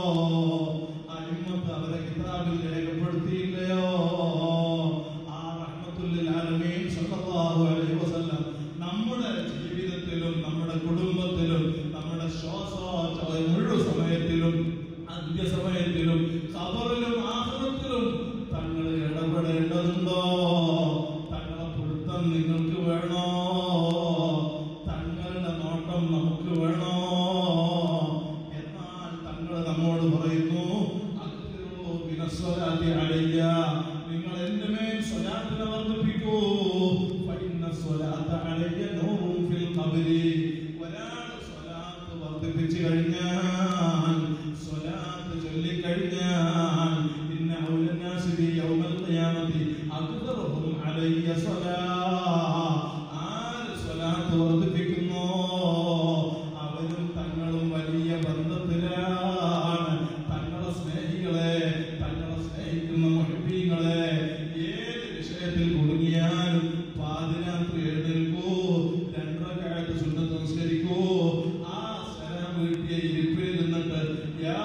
[SPEAKER 1] അഹിമ്മത്ത് അവരെ കിതാബിൽ രേഖപ്പെടുത്തിയില്ലയോ ആ റഹ്മത്തുല്ലിൽ ആലമീൻ സല്ലല്ലാഹു അലൈഹി വസല്ലം നമ്മുടെ ജീവിതത്തിലും നമ്മുടെ കുടുംബത്തിലും നമ്മുടെ ശ്വാസോച്ഛ മുഴുവൻ സമയത്തിലും അന്ത്യസമയത്തിലും ഖബറിലും ആഹ്റത്തിലും തങ്ങൾ ഇടപെടേണ്ടതുണ്ടോ തങ്ങളെ പൊരുത്തം നിങ്ങൾക്ക് വേണോ തങ്ങളുടെ നോട്ടം നമുക്ക് വേണോ എന്നാൽ തങ്ങൾ നമ്മോട് പറയുന്നു അക്തിറൂ ബിനസ്വലാത്തി അലയ്യ. നിങ്ങൾ എന്റെ മേൽ സ്വലാത്തിനെ വർദ്ധിപ്പിക്കൂ ഫഇന്ന സ്വലാത്ത അലയ്യ നൂറും ഫിൽ ഖബരി. ഒരാൾ സ്വലാത്ത് വർദ്ധിപ്പിച്ചു കഴിഞ്ഞാൽ സ്വലാത്ത് ചൊല്ലിക്കഴിഞ്ഞാൽ ഇന്ന ഔലന്നാസി ബി യൗമൽ ഖിയാമത്തി അക്തറുഹും അലയ്യ സ്വലാ ആര് സ്വലാത്ത് വർദ്ധിപ്പിക്കുന്നോ അവരും തങ്ങളും വലിയ ബന്ധത്തിലാണ് തങ്ങളെ സ്നേഹികളെ തങ്ങളെ സ്നേഹിക്കുന്ന മുഹബീങ്ങളെ ഏത് വിഷയത്തിൽ കുടുങ്ങിയാലും പാതിരാത്രി എഴുന്നേൽക്കൂ രണ്ടരക്കാലത്ത് സുന്നത്ത് നമസ്കരിക്കൂ ആ സലാം വീട്ടിയ ഇരിപ്പിൽ നിന്നിട്ട് യാ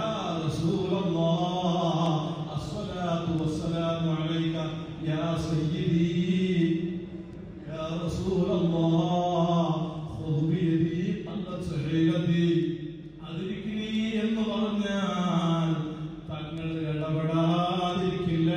[SPEAKER 1] റസൂലല്ലാഹ് അസ്സലാത്തു വസ്സലാമു അലൈക യാ സയ്യിദി يا رسول الله خذ بيدي قلت سهيلتي അതിരിക്കണി എന്ന് പറഞ്ഞാൽ തങ്ങൾ ഇടപെടാതിരിക്കില്ല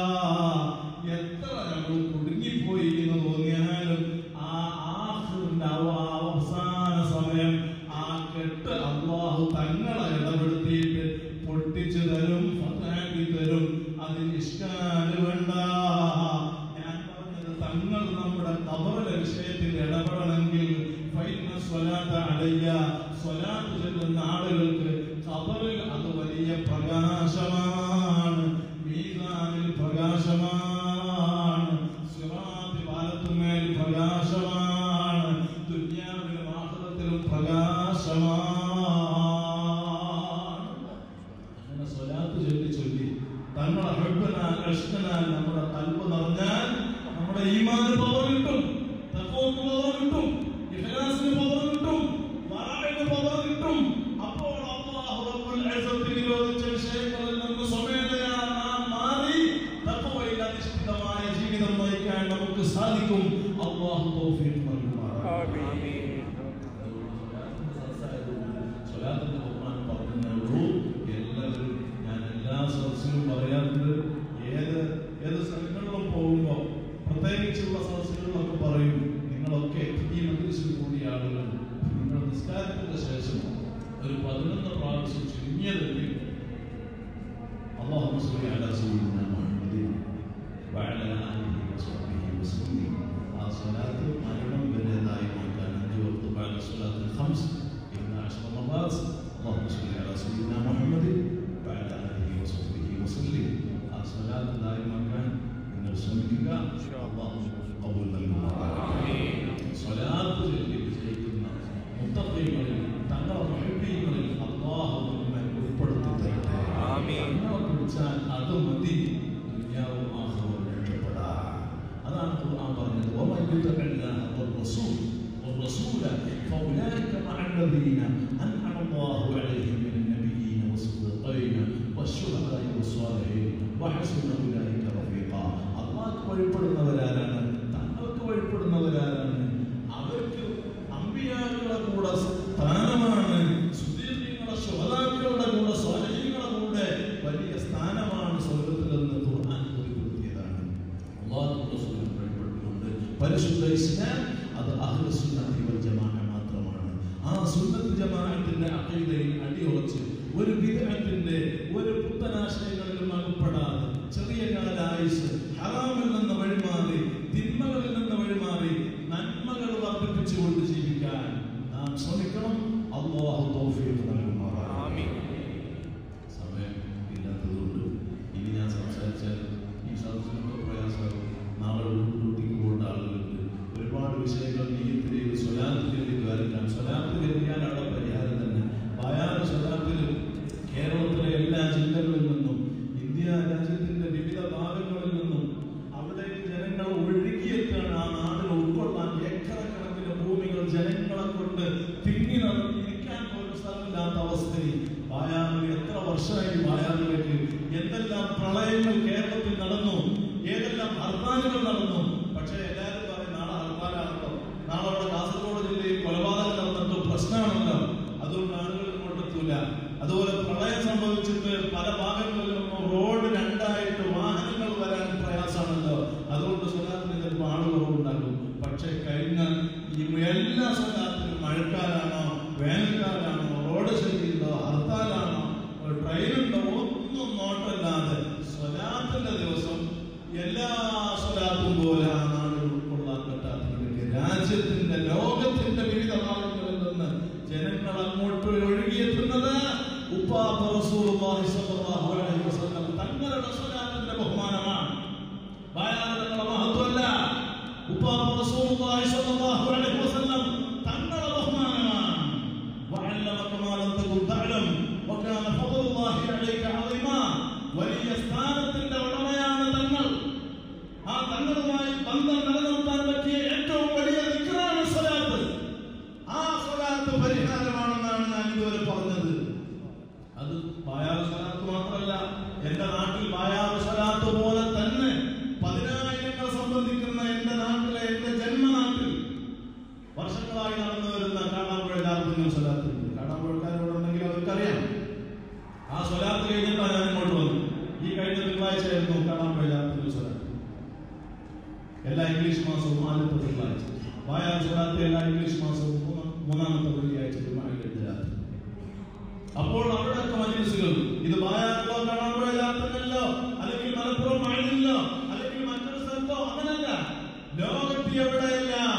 [SPEAKER 1] എത്ര നമ്മൾ കുടുങ്ങിപ്പോയി എന്ന് തോന്നിയാലും ആ ആഹ്റിന്റെ ആ അവസാന സമയം ആ കെട്ട് അള്ളാഹു തങ്ങളെ ഇടപെടുത്തിയിട്ട് പൊട്ടിച്ചു തരും ഫതാക്കി തരും അതിന് ഇഷ്ടാന് വേണ്ട ഞാൻ പറഞ്ഞത് തങ്ങൾ നമ്മുടെ കബറിലെ വിഷയത്തിൽ ഇടപെടണമെങ്കിൽ ഫൈന സ്വലാത്ത അടയ്യ സ്വലാത്ത് ചെല്ലുന്ന ആളുകൾക്ക് കബറിൽ അത് വലിയ പ്രകാശമാണ് മീസാനിൽ പ്രകാശമാണ് സിറാത്ത് പാലത്തുമേൽ പ്രകാശമാണ് ദുന്യാവിലും ആഹ്റത്തിലും പ്രകാശമാണ് അങ്ങനെ സ്വലാത്ത് ചൊല്ലി ചൊല്ലി തങ്ങളെ ഹെബനാൽ അഷ്കനാൽ നമ്മുടെ കൽവ് നിറഞ്ഞാൽ നമ്മുടെ ഈമാന് പവർ കിട്ടും തഖ്വക്ക് പവർ കിട്ടും ഇഖ്ലാസിന് പവർ കിട്ടും വറാഇന് പവർ കിട്ടും അപ്പോൾ അല്ലാഹു റബ്ബുൽ ഇസ്സത്ത് വിരോധിച്ച വിഷയങ്ങളിൽ നിന്ന് സ്വമേധയാ നാം മാറി തഖ്വയിൽ അധിഷ്ഠിതമായ ജീവിതം നയിക്കാൻ നമുക്ക് സാധിക്കും അല്ലാഹു തൗഫീഖ് നൽകുമാറാകട്ടെ സ്വലാത്തിന്റെ ബഹുമാനം പറഞ്ഞേ ഉള്ളൂ എല്ലാവരും ഞാൻ എല്ലാ സദസ്സിലും പറയാറുണ്ട് ഏത് ഏത് സ്ഥലങ്ങളിലും പോകുമ്പോൾ പ്രത്യേകിച്ചുള്ള സദസ്സുകളിലൊക്കെ പറയും നിങ്ങളൊക്കെ ഈ മദ്രസിൽ കൂടിയ ആളുകൾ നിങ്ങൾ നിസ്കാരത്തിന്റെ ശേഷം ഒരു പതിനൊന്ന് പ്രാവശ്യം ചുരുങ്ങിയതെങ്കിൽ اللهم صل على سيدنا محمد وعلى آله وصحبه وسلم ആ സ്വലാത്ത് മരണം വരേതായി മാറ്റാൻ അഞ്ച് വക്ത് بعد صلاة الخمس إحدى عشر مرات اللهم صل على سيدنا محمد وعلى آله وصحبه وسلم ആ സ്വലാത്ത് ദായിമാക്കാൻ നിങ്ങൾ ശ്രമിക്കുക അള്ളാഹു കബൂൽ നൽകുമാറാകട്ടെ സ്വലാത്ത് ചൊല്ലി വിജയിക്കുന്ന മുത്തഖീങ്ങളിൽ തങ്ങളുടെ മുഹബ്ബീങ്ങളിൽ അള്ളാഹു നമ്മെ ഉൾപ്പെടുത്തി തരട്ടെ തങ്ങളെ പിടിച്ചാൽ അത് മതി ദുനിയാവും ആഹ്റവും രക്ഷപ്പെടാൻ അതാണ് ഖുർആൻ പറഞ്ഞത് ومن يطع الله والرسول والرسول فاولئك مع الذين انعم الله عليهم من النبيين والصديقين والشهداء والصالحين وحسن اولئك رفيقا അള്ളാഹ്ക്ക് വഴിപ്പെടുന്നവരാരാണ് തങ്ങൾക്ക് വഴിപ്പെടുന്നവരാരാണ് അവർക്ക് അമ്പിയാക്കളുടെ കൂടെ സ്ഥാനമാണ് സുദീർഘങ്ങളെ ശോതാക്കളുടെ കൂടെ സ്വാധീനങ്ങളുടെ കൂടെ വലിയ സ്ഥാനമാണ് സ്വർഗത്തിലെന്ന് ഖുർആൻ വെളിപ്പെടുത്തിയതാണ് അള്ളാഹു റസൂലും വെളിപ്പെടുത്തിയിട്ടുണ്ട് പരിശുദ്ധ ഇസ്ലാം അത് അഹ്ലു സുന്നത്തി വൽ ജമാഅ മാത്രമാണ് ആ സുന്നത്ത് ജമാഅത്തിന്റെ അഖീദയിൽ അടിയുറച്ച് ഒരു വിദഗ്ധത്തിന്റെ ഒരു പുത്തനാശയങ്ങളിലും അകപ്പെടാതെ ചെറിയ കാലായുസ് നാം ശ്രമിക്കണം അള്ളാഹു തൗഫീഖ് നൽകുമാറാകട്ടെ
[SPEAKER 2] ആമീൻ
[SPEAKER 1] സമയം ഇല്ലാത്തതുകൊണ്ട് ഇനി ഞാൻ സംസാരിച്ചാൽ ഈ സദസ്സിനൊക്കെ പ്രയാസമാകും നാളെ ഡ്യൂട്ടിക്ക് പോകേണ്ട ആളുകൾക്ക് ഒരുപാട് വിഷയങ്ങൾ നീയത്തിലേക്ക് സ്വലാത്തിലേക്ക് വരയ്ക്കാൻ സ്വലാത്ത് കരുതിയാൽ അവിടെ പരിഹാരം തന്നെ വയാന സ്വലാത്തിൽ കേരളത്തിലെ എല്ലാ ജില്ലകളിൽ നിന്നും ഇന്ത്യ രാജ്യത്തിന്റെ വിവിധ ഭാഗങ്ങളിൽ നിന്നും അവിടേക്ക് ജനങ്ങൾ ഒഴുകിയെത്താണ് ആ നാടിനെ ഉൾക്കൊള്ളാൻ ഏക്കറക്കണക്കിന് ഭൂമികൾ ജനങ്ങളെ കൊണ്ട് തിങ്ങി നടന്നിരിക്കാൻ പോലും സ്ഥലമില്ലാത്ത അവസ്ഥയിൽ വായാറിൽ എത്ര വർഷമായി വായാറിലേക്ക് എന്തെല്ലാം പ്രളയങ്ങൾ കേരളത്തിൽ നടന്നു ഏതെല്ലാം ഹർത്താലുകൾ നടന്നു പക്ഷേ എല്ലാവരും പറയും നാളെ ഹർത്താലാണല്ലോ നാളെ അവിടെ കാസർഗോഡ് ജില്ലയിൽ കൊലപാതകം നടന്നിട്ട് പ്രശ്നമാണല്ലോ അതുകൊണ്ട് ആളുകൾ ഇങ്ങോട്ടെത്തൂല അതുപോലെ പ്രളയം സംഭവിച്ചിട്ട് പല ഭാഗങ്ങളിലും റോഡ് രണ്ടായിട്ട് വാഹനങ്ങൾ വരാൻ പ്രയാസമാണല്ലോ അതുകൊണ്ട് സ്വലാത്തിന് ചിലപ്പോൾ ആളുകൾ ഉണ്ടാകും പക്ഷെ കഴിഞ്ഞ ഈ എല്ലാ സ്വലാത്തിനും മഴക്കാലാണോ വേനൽക്കാലാണോ റോഡ് ശരിയുണ്ടോ ഹർത്താലാണോ ട്രെയിനുണ്ടോ ഒന്നും നോട്ടല്ലാതെ സ്വലാത്തിന്റെ ദിവസം എല്ലാ സ്വലാത്തും പോലെ ആ നാട് ഉൾക്കൊള്ളാൻ പറ്റാത്തവർക്ക് രാജ്യത്തിന്റെ ലോകത്തിന്റെ വിവിധ ഭാഗങ്ങളിൽ നിന്ന് ജനങ്ങൾ അങ്ങോട്ട് ഒഴുകിയെത്തുന്നത് ഉപ്പാപ്പ റസൂലുള്ളാഹി സ്വല്ലല്ലാഹു അലൈഹി വസല്ലം തങ്ങളുടെ സ്വലാത്തിന്റെ ബഹുമാനമാണ് ബായാളുടെ മഹത്വമല്ല ഉപ്പാപ്പ റസൂലുള്ളാഹി സ്വല്ലല്ലാഹു അലൈഹി വസല്ലം തങ്ങളുടെ ബഹുമാനമാണ് وعلمك ما لم تكن تعلم وكان فضل الله عليك عظيما വലിയ സ്ഥാനത്തിന്റെ ഉടമയാണ് തങ്ങൾ ആ തങ്ങളുമായി ബന്ധം നിലനിർത്താൻ പറ്റിയ ഏറ്റവും വലിയ ദിക്റാണ് സ്വലാത്ത് ആ സ്വലാത്ത് പരിഹാരമാണെന്നാണ് ഞാൻ ഇതുവരെ പറഞ്ഞത് അത് ബായാറ് സ്വലാത്ത് മാത്രമല്ല എന്റെ നാട്ടിൽ ബായാറ് സ്വലാത്ത് പോലെ തന്നെ പതിനായിരങ്ങൾ സംബന്ധിക്കുന്ന എന്റെ നാട്ടിലെ എന്റെ ജന്മനാട്ടിൽ വർഷങ്ങളായി നടന്നു വരുന്ന കാണാമ്പുഴ ജാർദിങ്ങൾ സ്വലാത്തുണ്ട് കാണാമ്പുഴക്കാരോടുണ്ടെങ്കിൽ അവർക്കറിയാം ആ സ്വലാത്ത് കഴിഞ്ഞിട്ടാണ് ഞാൻ ഇങ്ങോട്ട് വന്നത് ഈ കഴിഞ്ഞ തിങ്കളാഴ്ചയായിരുന്നു കാണാമ്പുഴ ജാർദിങ്ങൾ സ്വലാത്ത് എല്ലാ ഇംഗ്ലീഷ് മാസവും ആദ്യത്തെ തിങ്കളാഴ്ച വായാർ സ്വലാത്ത് എല്ലാ ഇംഗ്ലീഷ് മാസവും മൂന്നാം- മൂന്നാമത്തെ വെള്ളിയാഴ്ച രാത്രി അപ്പോൾ അവിടെയൊക്കെ മജിലിസുകൾ ഇത് വായാറിലോ കാണാമ്പുഴ ജാർദിങ്ങളിലോ അല്ലെങ്കിൽ മലപ്പുറം മഴയിലോ അല്ലെങ്കിൽ മറ്റൊരു സ്ഥലത്തോ അങ്ങനല്ല ലോകത്ത് എവിടെയെല്ലാം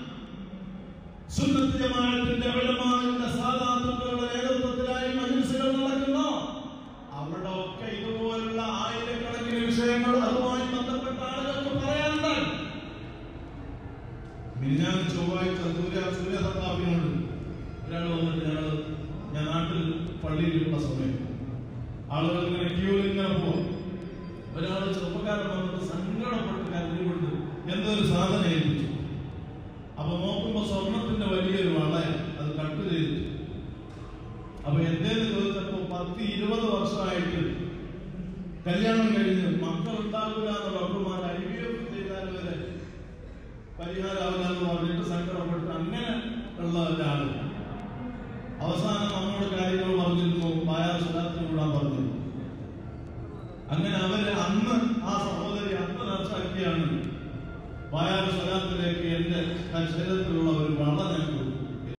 [SPEAKER 1] സുന്നത്ത് ജമാഅത്തിന്റെ ഉലമാവിന്റെ സാധാത്തുക്കളുടെ നേതൃത്വത്തിലായി മജിലിസുകൾ നടക്കുന്നു അവിടെ ഒക്കെ ഇതുപോലുള്ള ആയിരക്കണക്കിന് വിഷയങ്ങൾ അതുമായി ബന്ധപ്പെട്ട ആളുകൾക്ക് പറയാനുണ്ട് മിന്നാൻ ചൊവ്വാഴ്ച സൂര്യ സൂര്യ സത്താപിനോട് ഒരാൾ വന്നിട്ട് ഞങ്ങൾ ഞാൻ നാട്ടിൽ പള്ളിയിലുള്ള സമയം ആളുകൾ ഇങ്ങനെ ക്യൂവിൽ ഇങ്ങനെ പോവാം ഒരാൾ ചെറുപ്പക്കാരൻ വന്നിട്ട് സങ്കടപ്പെട്ട് കരഞ്ഞുകൊണ്ട് എന്തോ ഒരു സാധനം ഏൽപ്പിച്ചു അപ്പൊ നോക്കുമ്പോ സ്വർണത്തിന്റെ വലിയൊരു വളയ അത് കട്ട് ചെയ്തിട്ട് അപ്പൊ എന്തേന്ന് ചോദിച്ചപ്പോ പത്ത് ഇരുപത് വർഷമായിട്ട് കല്യാണം കഴിഞ്ഞ് മക്കൾ ഉണ്ടാകില്ല എന്ന് ഡോക്ടർമാർ ഐ വി എഫ് ചെയ്താൽ വരെ പരിഹാരമാവില്ല എന്ന് പറഞ്ഞിട്ട് സങ്കടപ്പെട്ട് അങ്ങനെ ഉള്ള ഒരാള് അവസാനം നമ്മോട് കാര്യങ്ങൾ പറഞ്ഞിരുന്നു ബായാർ സ്വലാത്തിന് വിടാൻ പറഞ്ഞിരുന്നു അങ്ങനെ അവര് അന്ന് ആ സഹോദരി അന്ന് നർച്ചാക്കിയാണ് വായാർ സ്വലാത്തിലേക്ക് എന്റെ ശരീരത്തിലുള്ള ഒരു വള ഞാൻ